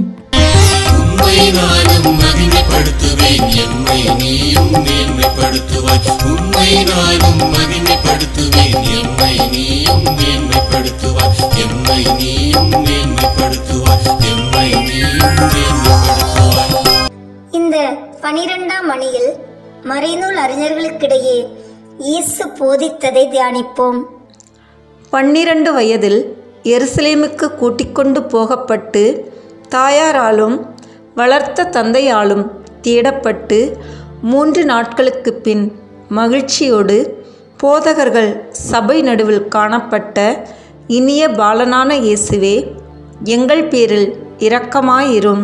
உம்மை நானும் மகிமைப்படுத்துவேன் எம்மை நீயும் மேன்மைப்படுத்துவாய் உம்மை நானும் மகிமைப்படுத்துவேன் எம்மை நீயும் மேன்மைப்படுத்துவாய் எம்மை நீயும் மேன்மைப்படுத்துவாய் எம்மை நீயும் மேன்மைப்படுத்துவாய் இந்த பனிரெண்டாம் மணியில் மறைநூல் அறிஞர்களுக்கிடையே இயேசு போதித்ததை தியானிப்போம் பன்னிரண்டு வயதில் எருசலேமுக்கு கூட்டிக்கொண்டு போகப்பட்டு தாயாராலும் வளர்த்த தந்தையாலும் தேடப்பட்டு மூன்று நாட்களுக்கு பின் மகிழ்ச்சியோடு போதகர்கள் சபை நடுவில் காணப்பட்ட இனிய பாலனான இயேசுவே எங்கள் பேரில் இரக்கமாயிரும்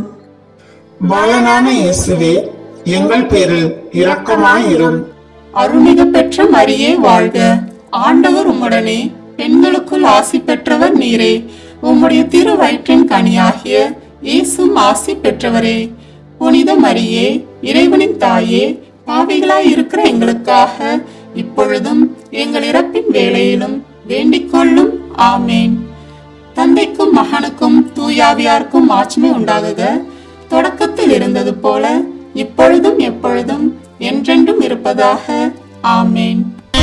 பாலனான இயேசுவே எங்கள் பேரில் இரக்கமாயிரும் அருள்மிகு பெற்ற மரியே வாழ்க ஆண்டவர் உம்முடனே பெண்களுக்குள் ஆசி பெற்றவர் நீரே உம்முடைய திரு வயிற்றின் கனியாகிய இயேசும் ஆசி பெற்றவரே புனித மரியே இறைவனின் தாயே பாவிகளாய் இருக்கிற எங்களுக்காக இப்பொழுதும் எங்கள் இறப்பின் வேளையிலும் வேண்டிக் கொள்ளும் ஆமேன் தந்தைக்கும் மகனுக்கும் தூயாவியாருக்கும் ஆட்சிமை உண்டாகுக தொடக்கத்தில் இருந்தது போல இப்பொழுதும் எப்பொழுதும் என்றென்றும் இருப்பதாக ஆமேன்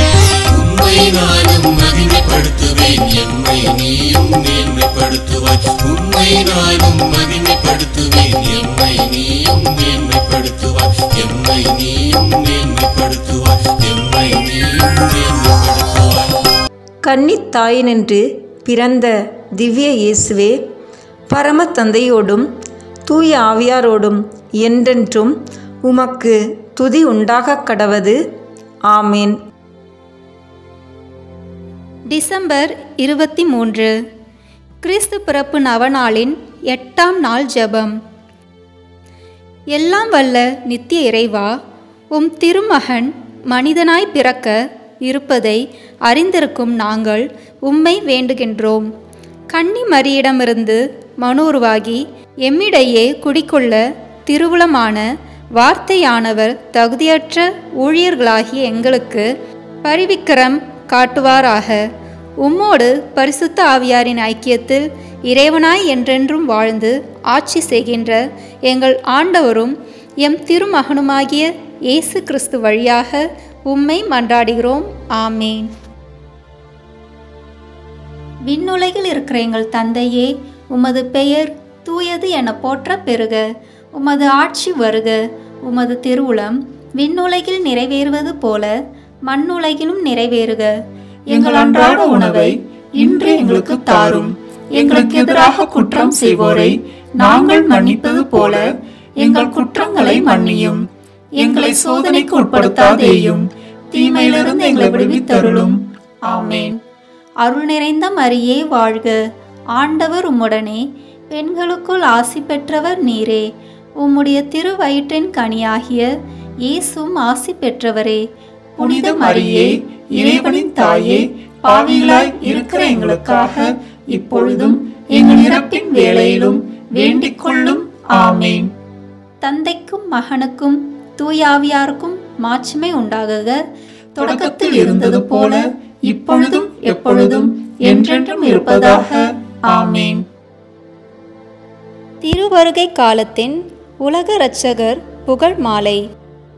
உம்மை நானும் மகிமைப்படுத்துவேன் எம்மை நீயும் மேன்மைப்படுத்துவாய் உம்மை நானும் மகிமைப்படுத்துவேன் எம்மை நீயும் மேன்மைப்படுத்துவாய் எம்மை நீயும் மேன்மைப்படுத்துவாய் எம்மை நீயும் மேன்மைப்படுத்துவாய் கன்னித்தாயினின்று பிறந்த திவ்ய இயேசுவே பரம தந்தையோடும் தூய ஆவியாரோடும் என்றென்றும் உமக்கு துதி உண்டாகக் கடவது ஆமேன் டிசம்பர் இருபத்தி மூன்று கிறிஸ்து பிறப்பு நவநாளின் எட்டாம் நாள் ஜெபம் எல்லாம் வல்ல நித்திய இறைவா உம் திருமகன் மனிதனாய் பிறக்க இருப்பதை அறிந்திருக்கும் நாங்கள் உம்மை வேண்டுகின்றோம் கன்னி மரியிடமிருந்து மனு உருவாகி எம்மிடையே குடிக்கொள்ள திருவுளமான வார்த்தையானவர் தகுதியற்ற ஊழியர்களாகிய எங்களுக்கு பரிவிக்கிரம் காட்டுவாராக உம்மோடு பரிசுத்த ஆவியாரின் ஐக்கியத்தில் இறைவனாய் என்றென்றும் வாழ்ந்து ஆட்சி செய்கின்ற எங்கள் ஆண்டவரும் எம் திருமகனுமாகிய இயேசு கிறிஸ்து வழியாக உம்மை மன்றாடுகிறோம் ஆமேன் விண்ணுலகில் இருக்கிற எங்கள் தந்தையே உமது பெயர் தூயது என போற்ற பெறுக உமது ஆட்சி வருக உமது திருவுளம் விண்ணுலகில் நிறைவேறுவது போல மண்ணுலகிலும் நிறைவேறுக எங்கள் அன்றாட உணவை இன்று எங்களுக்கு தாரும் எங்களுக்கு எதிராக குற்றம் செய்வோரை நாங்கள் மன்னிப்பது போல எங்கள் குற்றங்களை மன்னியும் எங்களை சோதனைக்கு உட்படுத்தாதேயும் தீமையிலிருந்து எங்களை விடுவித்தருளும் ஆமேன் அருள் நிறைந்த மரியே வாழ்க ஆண்டவர் உம்முடனே பெண்களுக்குள் ஆசி பெற்றவர் நீரே உம்முடைய திருவயிற்றின் கனியாகிய இயேசும் ஆசி பெற்றவரே புனித மரியே இறைவனின் தாயே பாவிகளாய் இருக்கிற எங்களுக்காக இப்பொழுதும் எங்கள் இறப்பின் வேளையிலும் வேண்டிக் கொள்ளும் ஆமேன் தந்தைக்கும் மகனுக்கும் தூயாவியாருக்கும் மாட்சிமை உண்டாகுக தொடக்கத்தில் இருந்தது போல இப்பொழுதும் எப்பொழுதும் என்றென்றும் இருப்பதாக ஆமேன் திருவருகை காலத்தின் உலக இரட்சகர் புகழ் மாலை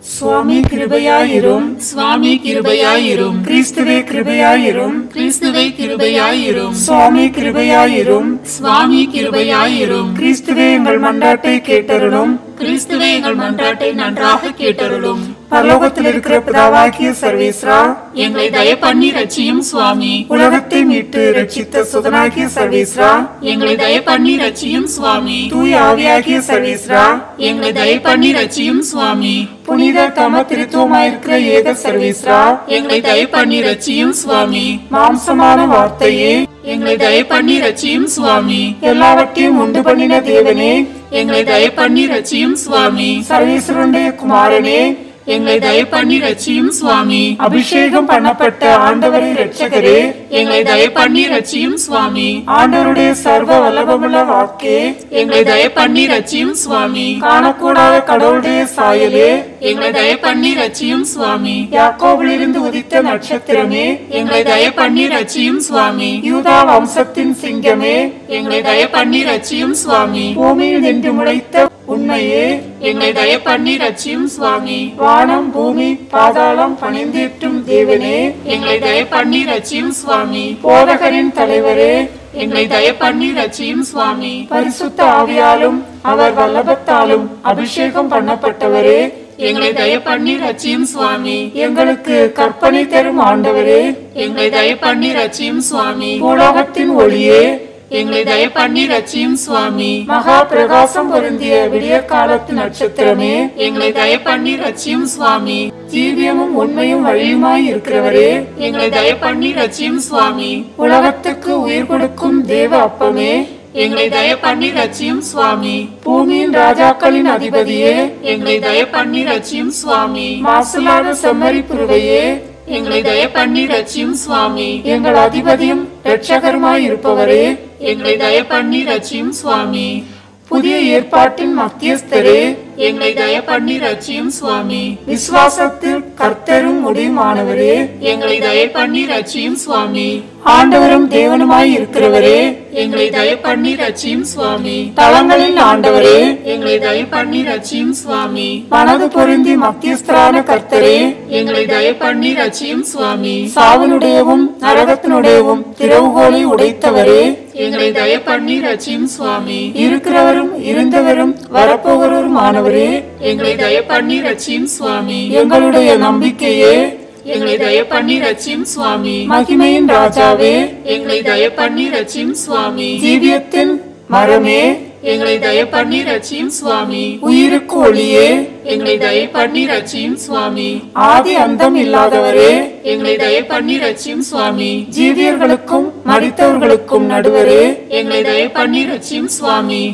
சுவாமி கிருபையாயிரும் சுவாமி கிருபையாயிரும் கிறிஸ்துவே கிருபையாயிரும் கிறிஸ்துவே கிருபையாயிரும் சுவாமி கிருபையாயிரும் சுவாமி கிருபையாயிரும் கிறிஸ்துவே எங்கள் மன்றாட்டை கேட்டருளும் கிறிஸ்துவே எங்கள் மன்றாட்டை நன்றாக கேட்டருளும் பரலோகத்தில் இருக்கிற பிதாவாகிய சர்வேஸ்ரா எங்களை தய பண்ணி ரட்சியும் சுவாமி உலகத்தை மீட்டு ரட்சித்த சுதனாகிய சர்வேஸ்ரா எங்களை தய பண்ணி ரட்சியும் சுவாமி தூய ஆவியாகிய சர்வேஸ்ரா எங்களை தய பண்ணி ரட்சியும் சுவாமி புனித தம திருத்துவமாயிருக்கிற ஏக சர்வேஸ்ரா எங்களை தய பண்ணி ரட்சியும் சுவாமி மாம்சமான வார்த்தையே எங்களை தய பண்ணி ரட்சியும் சுவாமி எல்லாவற்றையும் உண்டு பண்ணின தேவனே எங்களை தய பண்ணி ரட்சியும் சுவாமி சர்வேஸ்வருடைய குமாரனே எங்களை தய பண்ணி ரட்சியும் சுவாமி அபிஷேகம் பண்ணப்பட்ட ஆண்டவரை ரட்சகரே எங்களை தய பண்ணி ரட்சியும் சுவாமி ஆண்டவருடைய சர்வ வல்லபமுள்ள வாக்கே எங்களை தய பண்ணி ரட்சியும் சுவாமி காணக்கூடாத கடவுளுடைய சாயலே எங்களை தய பண்ணி ரட்சியும் சுவாமி யாக்கோபிலிருந்து உதித்த நட்சத்திரமே எங்களை தய பண்ணி ரட்சியும் சுவாமி யூதா வம்சத்தின் சிங்கமே எங்களை தய பண்ணி ரட்சியும் சுவாமி பூமியில் நின்று முளைத்த உண்மையே எங்களை தய பண்ணி ரட்சியும் சுவாமி வானம் பூமி பாதாளம் பணிந்தேற்றும் தேவனே எங்களை தய பண்ணி ரட்சியும் சுவாமி போதகரின் தலைவரே எங்களை தய பண்ணி ரட்சியும் சுவாமி பரிசுத்த ஆவியாலும் அவர் வல்லபத்தாலும் அபிஷேகம் பண்ணப்பட்டவரே எங்களை தய பண்ணி ரட்சியும் சுவாமி எங்களுக்கு கற்பனை தரும் ஆண்டவரே எங்களை தய பண்ணி ரட்சியும் சுவாமி பூலோகத்தின் ஒளியே எங்களை தய பண்ணி ரட்சியும் சுவாமி மகா பிரகாசம் பொருந்திய விடிய காலத்து நட்சத்திரமே எங்களை தய பண்ணி ரட்சியும் சுவாமி ஜீவியமும் உண்மையும் வழியுமாய் இருக்கிறவரே எங்களை தய பண்ணி ரட்சியும் சுவாமி உலகத்துக்கு உயிர் கொடுக்கும் தேவ அப்பமே எங்களை தய பண்ணி ரட்சியும் சுவாமி பூமியின் ராஜாக்களின் அதிபதியே எங்களை தய பண்ணி ரட்சியும் சுவாமி மாசில்லாத செம்மறி புருவையே எங்களை தய பண்ணி ரட்சியும் சுவாமி எங்கள் அதிபதியும் இரட்சகருமாய் இருப்பவரே எங்களை தய பண்ணி ரட்சியும் சுவாமி புதிய ஏற்பாட்டின் மத்தியஸ்தரே எங்களை தய பண்ணி ரட்சியும் சுவாமி விசுவாசத்தில் கர்த்தரும் முடியுமானவரே எங்களை தய பண்ணி ரட்சியும் சுவாமி ஆண்டவரும் தேவனுமாய் இருக்கிறவரே எங்களை தய பண்ணி ரட்சியும் சுவாமி தலங்களின் ஆண்டவரே எங்களை தய பண்ணி ரட்சியும் சுவாமி மனது பொருந்தி மத்தியஸ்தரான கர்த்தரே எங்களை தய பண்ணி ரட்சியும் சுவாமி சாவினுடையவும் நரகத்தினுடையவும் திறவுகோலை உடைத்தவரே எங்களை தய பண்ணி ரட்சியும் சுவாமி இருக்கிறவரும் இருந்தவரும் வரப்போகிறவருமானவரே எங்களை தய பண்ணி ரட்சியும் சுவாமி எங்களுடைய நம்பிக்கையே எங்களை தய பண்ணி ரட்சியும் சுவாமி மகிமையின் ராஜாவே எங்களை தய பண்ணி ரட்சியும் சுவாமி ஜீவியத்தின் மரமே எங்களை தய பண்ணி ரட்சியும் சுவாமி உயிருக்கு ஒளியே எங்களை தய பண்ணி ரட்சியும் சுவாமி ஆதி அந்தம் இல்லாதவரே எங்களை தய பண்ணி ரட்சியும் சுவாமி ஜீவியர்களுக்கும் மடித்தவர்களுக்கும் நடுவரே எங்களை தய பண்ணி ரட்சியும் சுவாமி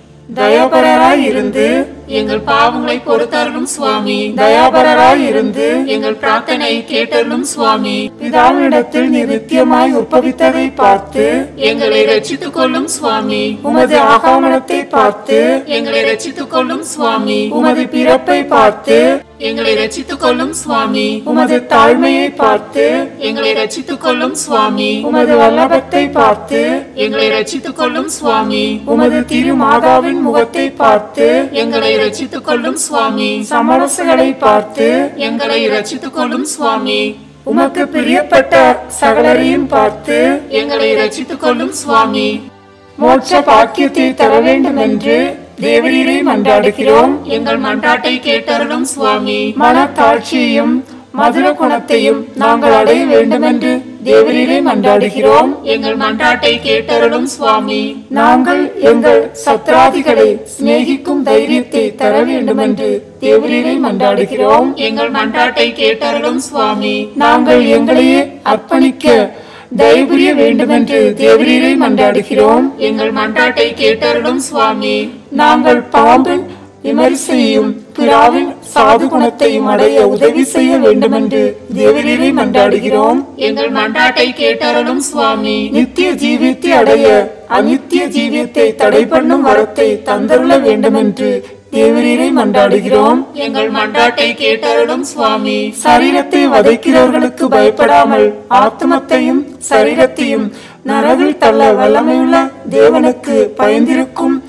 தயாபரராய் இருந்து எங்கள் பாவங்களை பொறுத்தருளும் சுவாமி தயாபரராய் இருந்து எங்கள் பிரார்த்தனையை கேட்டருளும் சுவாமி பிதாவினிடத்தில் நீ நித்தியமாய் உற்பவித்ததை பார்த்து எங்களை ரட்சித்துக் கொள்ளும் சுவாமி உமது ஆகாமனத்தை பார்த்து எங்களை ரட்சித்துக் கொள்ளும் சுவாமி உமது பிறப்பை பார்த்து எங்களை ரட்சித்துக் கொள்ளும் சுவாமி உமது தாழ்மையை பார்த்து எங்களை ரட்சித்துக் கொள்ளும் சுவாமி உமது வல்லபத்தை பார்த்து எங்களை ரட்சித்துக் கொள்ளும் சுவாமி உமது திருமாதாவின் முகத்தை பார்த்து எங்களை ரட்சித்துக் கொள்ளும் சுவாமி சமரசுகளை பார்த்து எங்களை ரட்சித்துக் கொள்ளும் சுவாமி உமக்கு பிரியப்பட்ட சகலரையும் பார்த்து எங்களை ரட்சித்துக் கொள்ளும் சுவாமி மோட்ச பாக்கியத்தை தர வேண்டும் என்று தேவரீரை மன்றாடுகிறோம் எங்கள் மன்றாட்டை கேட்டருளும் சுவாமி மனத்தாட்சியையும் மதுர குணத்தையும் நாங்கள் அடைய வேண்டுமென்று தேவரீரை மன்றாடுகிறோம் எங்கள் மன்றாட்டை கேட்டருளும் சுவாமி நாங்கள் எங்கள் சத்ராதிகளை சிநேகிக்கும் தைரியத்தை தர வேண்டுமென்று தேவரீரை மன்றாடுகிறோம் எங்கள் மன்றாட்டை கேட்டருளும் சுவாமி நாங்கள் எங்களையே அர்ப்பணிக்க தயவுரிய வேண்டுமென்று தேவரீரை மன்றாடுகிறோம் எங்கள் மன்றாட்டை கேட்டருளும் சுவாமி நாங்கள் பாம்பின் விமரிசையும் பிராவின் சாது குணத்தையும் அடைய உதவி செய்ய வேண்டுமென்று தேவரீரை மன்றாடுகிறோம் எங்கள் மன்றாட்டை கேட்டருளும் சுவாமி நித்திய ஜீவியத்தை அடைய அநித்திய ஜீவியத்தை தடை பண்ணும் வரத்தை தந்தருள வேண்டுமென்று தேவரீரை மன்றாடுகிறோம் எங்கள் மன்றாட்டை கேட்டருளும் சுவாமி சரீரத்தை வதைக்கிறவர்களுக்கு பயப்படாமல் ஆத்மத்தையும் சரீரத்தையும் நரவில் தள்ள வல்லமையுள்ள தேவனுக்கு பயந்திருக்கும்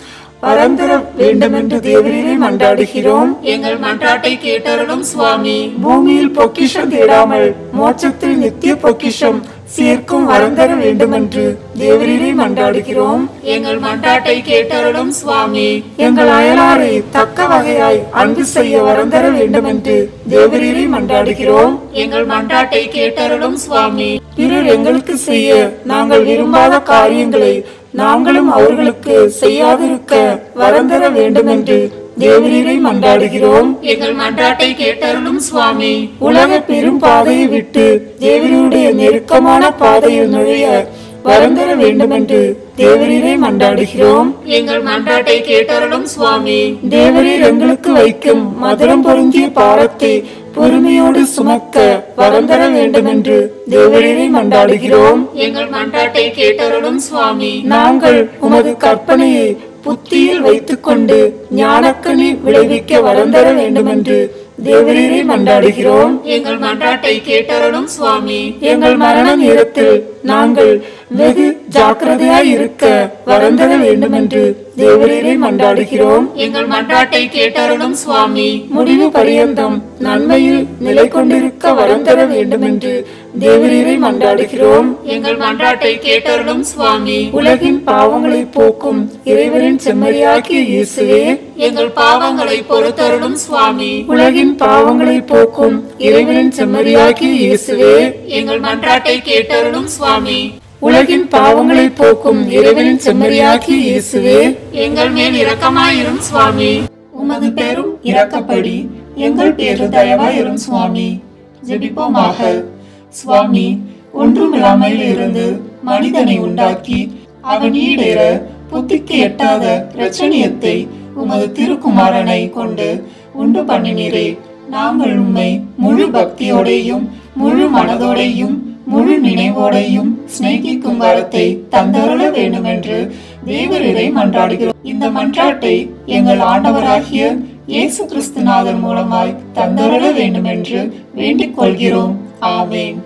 வரந்தர வேண்டுமென்று தேவரீரை மன்றாடுகிறோம் எங்கள் மன்றாட்டை கேட்டருளும் சுவாமி பூமியில் பொக்கிஷம் தேடாமல் மோட்சத்தில் நித்திய பொக்கிஷம் சேர்க்கும் வரந்தர வேண்டுமென்று தேவரீரை மன்றாடுகிறோம் எங்கள் மன்றாட்டை கேட்டருளும் சுவாமி எங்கள் அயலாரை தக்க வகையாய் அன்பு செய்ய வரந்தர வேண்டுமென்று தேவரீரை மன்றாடுகிறோம் எங்கள் மன்றாட்டை கேட்டருளும் சுவாமி பிறர் எங்களுக்கு செய்ய நாங்கள் விரும்பாத காரியங்களை நாங்களும் அவர்களுக்கு செய்யாதிருக்க வரந்தர வேண்டுமென்று தேவரீரை மன்றாடுகிறோம் எங்கள் மன்றாட்டை கேட்டருளும் சுவாமி உலக பெரும் பாதையை விட்டு தேவருடைய நெருக்கமான பாதையில் நுழைய வரந்தர வேண்டுமென்று தேவரீரை மன்றாடுகிறோம் எங்கள் மன்றாட்டை கேட்டருளும் சுவாமி தேவரீர் எங்களுக்கு வைக்கும் மதுரம் பொருந்திய பாரத்தை பொறுமையோடு சுமக்க வரந்தர வேண்டுமென்று தேவரீரை மன்றாடுகிறோம் எங்கள் மன்றாட்டை கேட்டருளும் சுவாமி நாங்கள் உமது கற்பனையை புத்தியில் வைத்துக்கொண்டு ஞானக்கனி விளைவிக்க வரந்தர வேண்டுமென்று தேவரீரை மன்றாடுகிறோம் எங்கள் மன்றாட்டை கேட்டருளும் சுவாமி எங்கள் மரண நேரத்தில் நாங்கள் வெகு ஜாக்கிரதையாய் இருக்க வரந்தர வேண்டுமென்று தேவரீரை மன்றாடுகிறோம் எங்கள் மன்றாட்டை கேட்டருளும் சுவாமி முடிவு பரியந்தம் நன்மையில் நிலை கொண்டிருக்க வரந்தர வேண்டுமென்று தேவரீரை மன்றாடுகிறோம் எங்கள் மன்றாட்டை கேட்டருளும் சுவாமி உலகின் பாவங்களை போக்கும் இறைவனின் செம்மறியாகிய இயேசுவே எங்கள் பாவங்களை பொறுத்தருளும் சுவாமி உலகின் பாவங்களை போக்கும் இறைவனின் செம்மறியாகிய இயேசுவே எங்கள் மன்றாட்டை கேட்டருளும் சுவாமி உலகின் பாவங்களை போக்கும் இறைவனின் செம்மறியாகிய இயேசுவே எங்கள் மேல் இரக்கமாயிரும் சுவாமி உமது பெரும் இரக்கப்படி எங்கள் பேரு தயவாயிரும் சுவாமி ஜெபிப்போமாக சுவாமி ஒன்றுமில்லாமையில் இருந்து மனிதனை உண்டாக்கி அவன் ஈடேற புத்திக்கு எட்டாத இரட்சணியத்தை உமது திருக்குமாரனை கொண்டு உண்டு பண்ணினீரே நாங்கள் உம்மை முழு பக்தியோடையும் முழு மனதோடையும் முழு நினைவோடையும் சிநேகிக்கும் வரத்தை தந்தருள வேண்டுமென்று தேவரிடை மன்றாடுகிறோம் இந்த மன்றாட்டை எங்கள் ஆண்டவராகிய இயேசு கிறிஸ்துநாதர் மூலமாய் தந்தருள வேண்டுமென்று வேண்டிக் கொள்கிறோம் ஆமேன்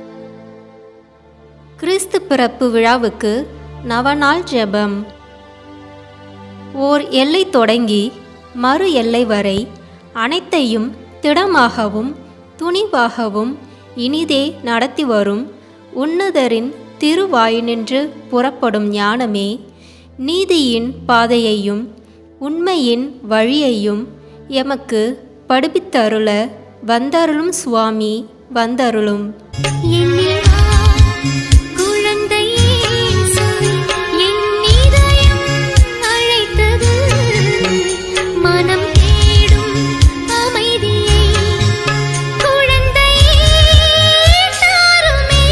கிறிஸ்து பிறப்பு விழாவுக்கு நவநாள் ஜெபம் ஓர் எல்லை தொடங்கி மறு எல்லை வரை அனைத்தையும் திடமாகவும் துணிவாகவும் இனிதே நடத்தி வரும் உன்னதரின் திருவாயினின்று புறப்படும் ஞானமே நீதியின் பாதையையும் உண்மையின் வழியையும் எமக்கு படிப்பித்தருள வந்தருளும் சுவாமி வந்தருளும் குழந்தை இயேசுவே, என் இதயம் அழைத்தது. மனம் தேடும் அமைதியை குழந்தையே தாருமே.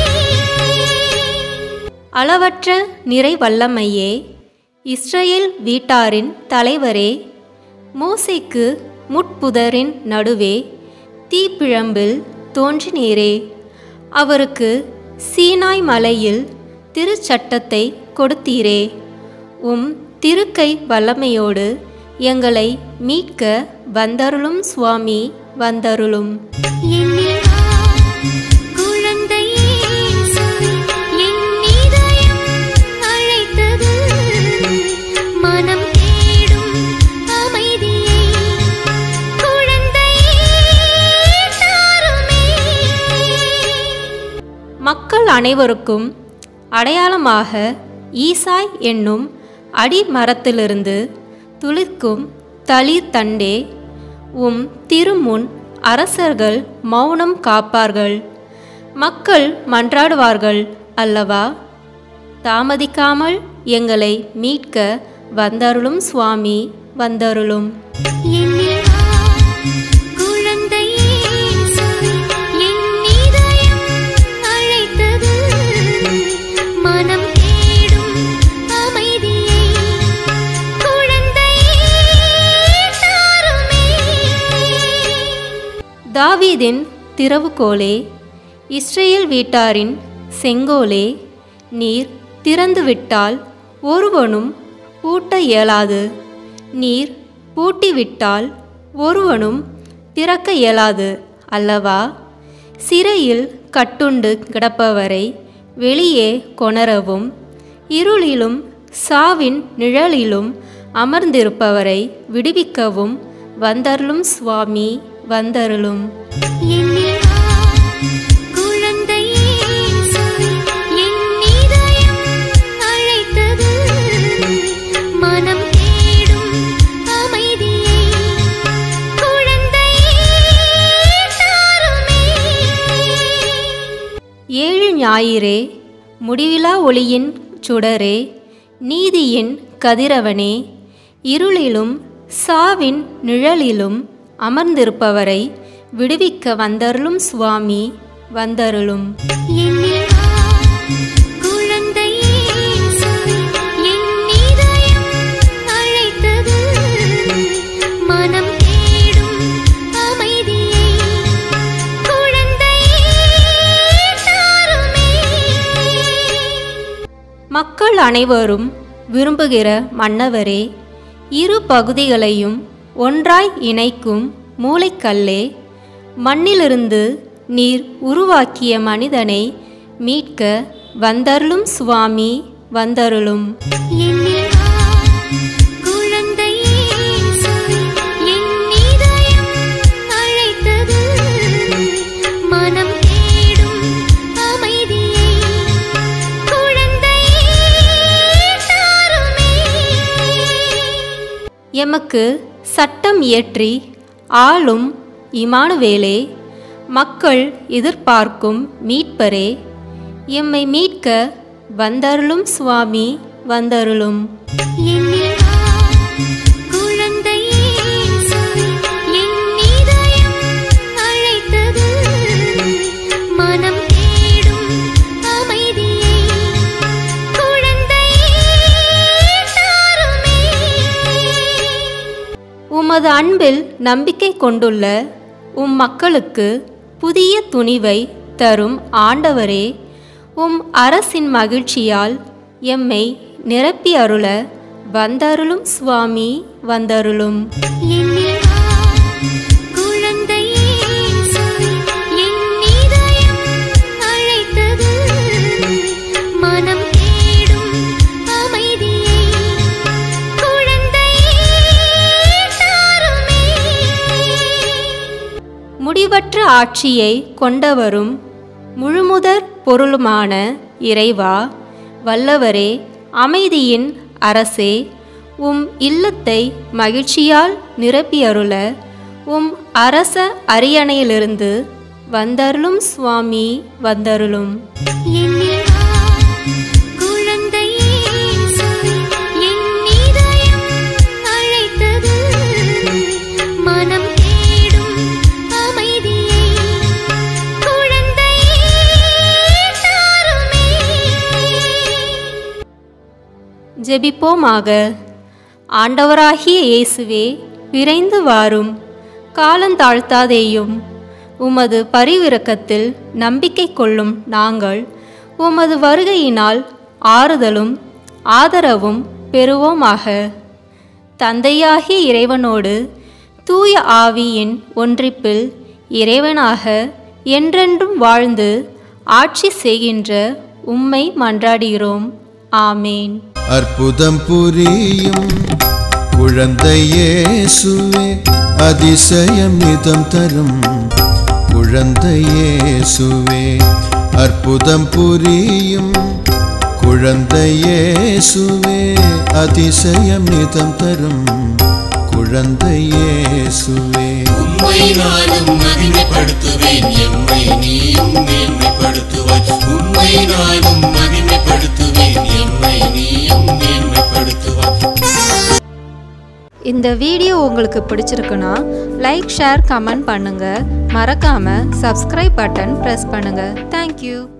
அளவற்ற நிறை வல்லமையே இஸ்ரேல் வீட்டாரின் தலைவரே மோசேக்கு முட்புதரின் நடுவே தீப்பிழம்பில் தோன்றினீரே அவருக்கு சீனாய் மலையில் திருச்சட்டத்தை கொடுத்தீரே உம் திருக்கை வல்லமையோடு எங்களை மீட்க வந்தருளும் சுவாமி வந்தருளும் என்னில் வா, குழந்தை இயேசுவே, என் இதயம் அழைத்தது. மனம் தேடும் அமைதியை குழந்தையே தாருமே. மக்கள் அனைவருக்கும் அடையாளமாக ஈசாய் என்னும் அடிமரத்திலிருந்து துளிர்க்கும் தளிர் தண்டே உம் திருமுன் அரசர்கள் மௌனம் காப்பார்கள் மக்கள் மன்றாடுவார்கள் அல்லவா தாமதிக்காமல் எங்களை மீட்க வந்தருளும் சுவாமி வந்தருளும் என்னில் வா, குழந்தை இயேசுவே, என் இதயம் அழைத்தது. மனம் தேடும் அமைதியை குழந்தையே தாருமே. தாவீதின் திறவுகோலே இஸ்ரேல் வீட்டாரின் செங்கோலே நீர் திறந்துவிட்டால் ஒருவனும் பூட்ட இயலாது நீர் பூட்டிவிட்டால் ஒருவனும் திறக்க இயலாது அல்லவா சிறையில் கட்டுண்டு கிடப்பவரை வெளியே கொணரவும் இருளிலும் சாவின் நிழலிலும் அமர்ந்திருப்பவரை விடுவிக்கவும் வந்தருளும் சுவாமி வந்தருளும் என்னில் வா, குழந்தை இயேசுவே, என் இதயம் அழைத்தது. மனம் தேடும் அமைதியை குழந்தையே தாருமே. ஏழு ஞாயிறே முடிவிலா ஒளியின் சுடரே நீதியின் கதிரவனே இருளிலும் சாவின் நிழலிலும் அமர்ந்திருப்பவரை விடுவிக்க வந்தருளும் சுவாமி வந்தருளும் என்னில் வா, குழந்தை இயேசுவே, என் இதயம் அழைத்தது. மனம் தேடும் அமைதியை குழந்தையே தாருமே. மக்கள் அனைவரும் விரும்புகிற மன்னவரே இரு பகுதிகளையும் ஒன்றாய் இணைக்கும் மூளைக்கல்லே மண்ணிலிருந்து நீர் உருவாக்கிய மனிதனை மீட்க வந்தருளும் சுவாமி வந்தருளும் என்னில் வா, குழந்தை இயேசுவே, என் இதயம் அழைத்தது. மனம் தேடும் அமைதியை குழந்தையே தாருமே. எமக்கு சட்டம் இயற்றி ஆளும் இமானுவேலே மக்கள் எதிர்பார்க்கும் மீட்பரே எம்மை மீட்க வந்தருளும் சுவாமி வந்தருளும் என்னில் வா, குழந்தை இயேசுவே, என் இதயம் அழைத்தது. மனம் தேடும் அமைதியை குழந்தையே தாருமே. உமது அன்பில் நம்பிக்கை கொண்டுள்ள உம் மக்களுக்கு புதிய துணிவை தரும் ஆண்டவரே உம் அரசின் மகிழ்ச்சியால் எம்மை நிரப்பி அருள வந்தருளும் சுவாமி வந்தருளும் என்னில் வா, குழந்தை இயேசுவே, என் இதயம் அழைத்தது. மனம் தேடும் அமைதியை குழந்தையே தாருமே. முடிவற்ற ஆட்சியை கொண்டவரும் முழுமுதற் பொருளுமான இறைவா வல்லவரே அமைதியின் அரசே உம் இல்லத்தை மகிழ்ச்சியால் நிரப்பியருள உம் அரச அரியணையிலிருந்து வந்தருளும் சுவாமி வந்தருளும் என்னில் வா, குழந்தை இயேசுவே, என் இதயம் அழைத்தது. மனம் தேடும் அமைதியை குழந்தையே தாருமே. ஜெபிப்போமாக ஆண்டவராகிய இயேசுவே விரைந்து வாரும் காலந்தாழ்த்தாதேயும் உமது பரிவிரக்கத்தில் நம்பிக்கை கொள்ளும் நாங்கள் உமது வருகையினால் ஆறுதலும் ஆதரவும் பெறுவோமாக தந்தையாகிய இறைவனோடு தூய ஆவியின் ஒன்றிப்பில் இறைவனாக என்றென்றும் வாழ்ந்து ஆட்சி செய்கின்ற உம்மை மன்றாடுகிறோம் ஆமேன் அற்புதம் புரியும் குழந்தையேசுவே அதிசயம் நிதம் தரும் குழந்தையேசுவே அற்புதம் புரியும் குழந்தையேசுவே அதிசயம் நிதம் தரும் குழந்தையேசுவே உம்மை நானும் மகிமைப்படுத்துவேன் எம்மை நீயும் மேன்மைப்படுத்துவாய் உம்மை நானும் மகிமைப்படுத்துவேன் எம்மை நீயும் மேன்மைப்படுத்துவாய் இந்த வீடியோ உங்களுக்கு பிடிச்சிருக்குன்னா லைக் ஷேர் கமெண்ட் பண்ணுங்க மறக்காம சப்ஸ்கிரைப் பட்டன் ப்ரெஸ் பண்ணுங்க தேங்க்யூ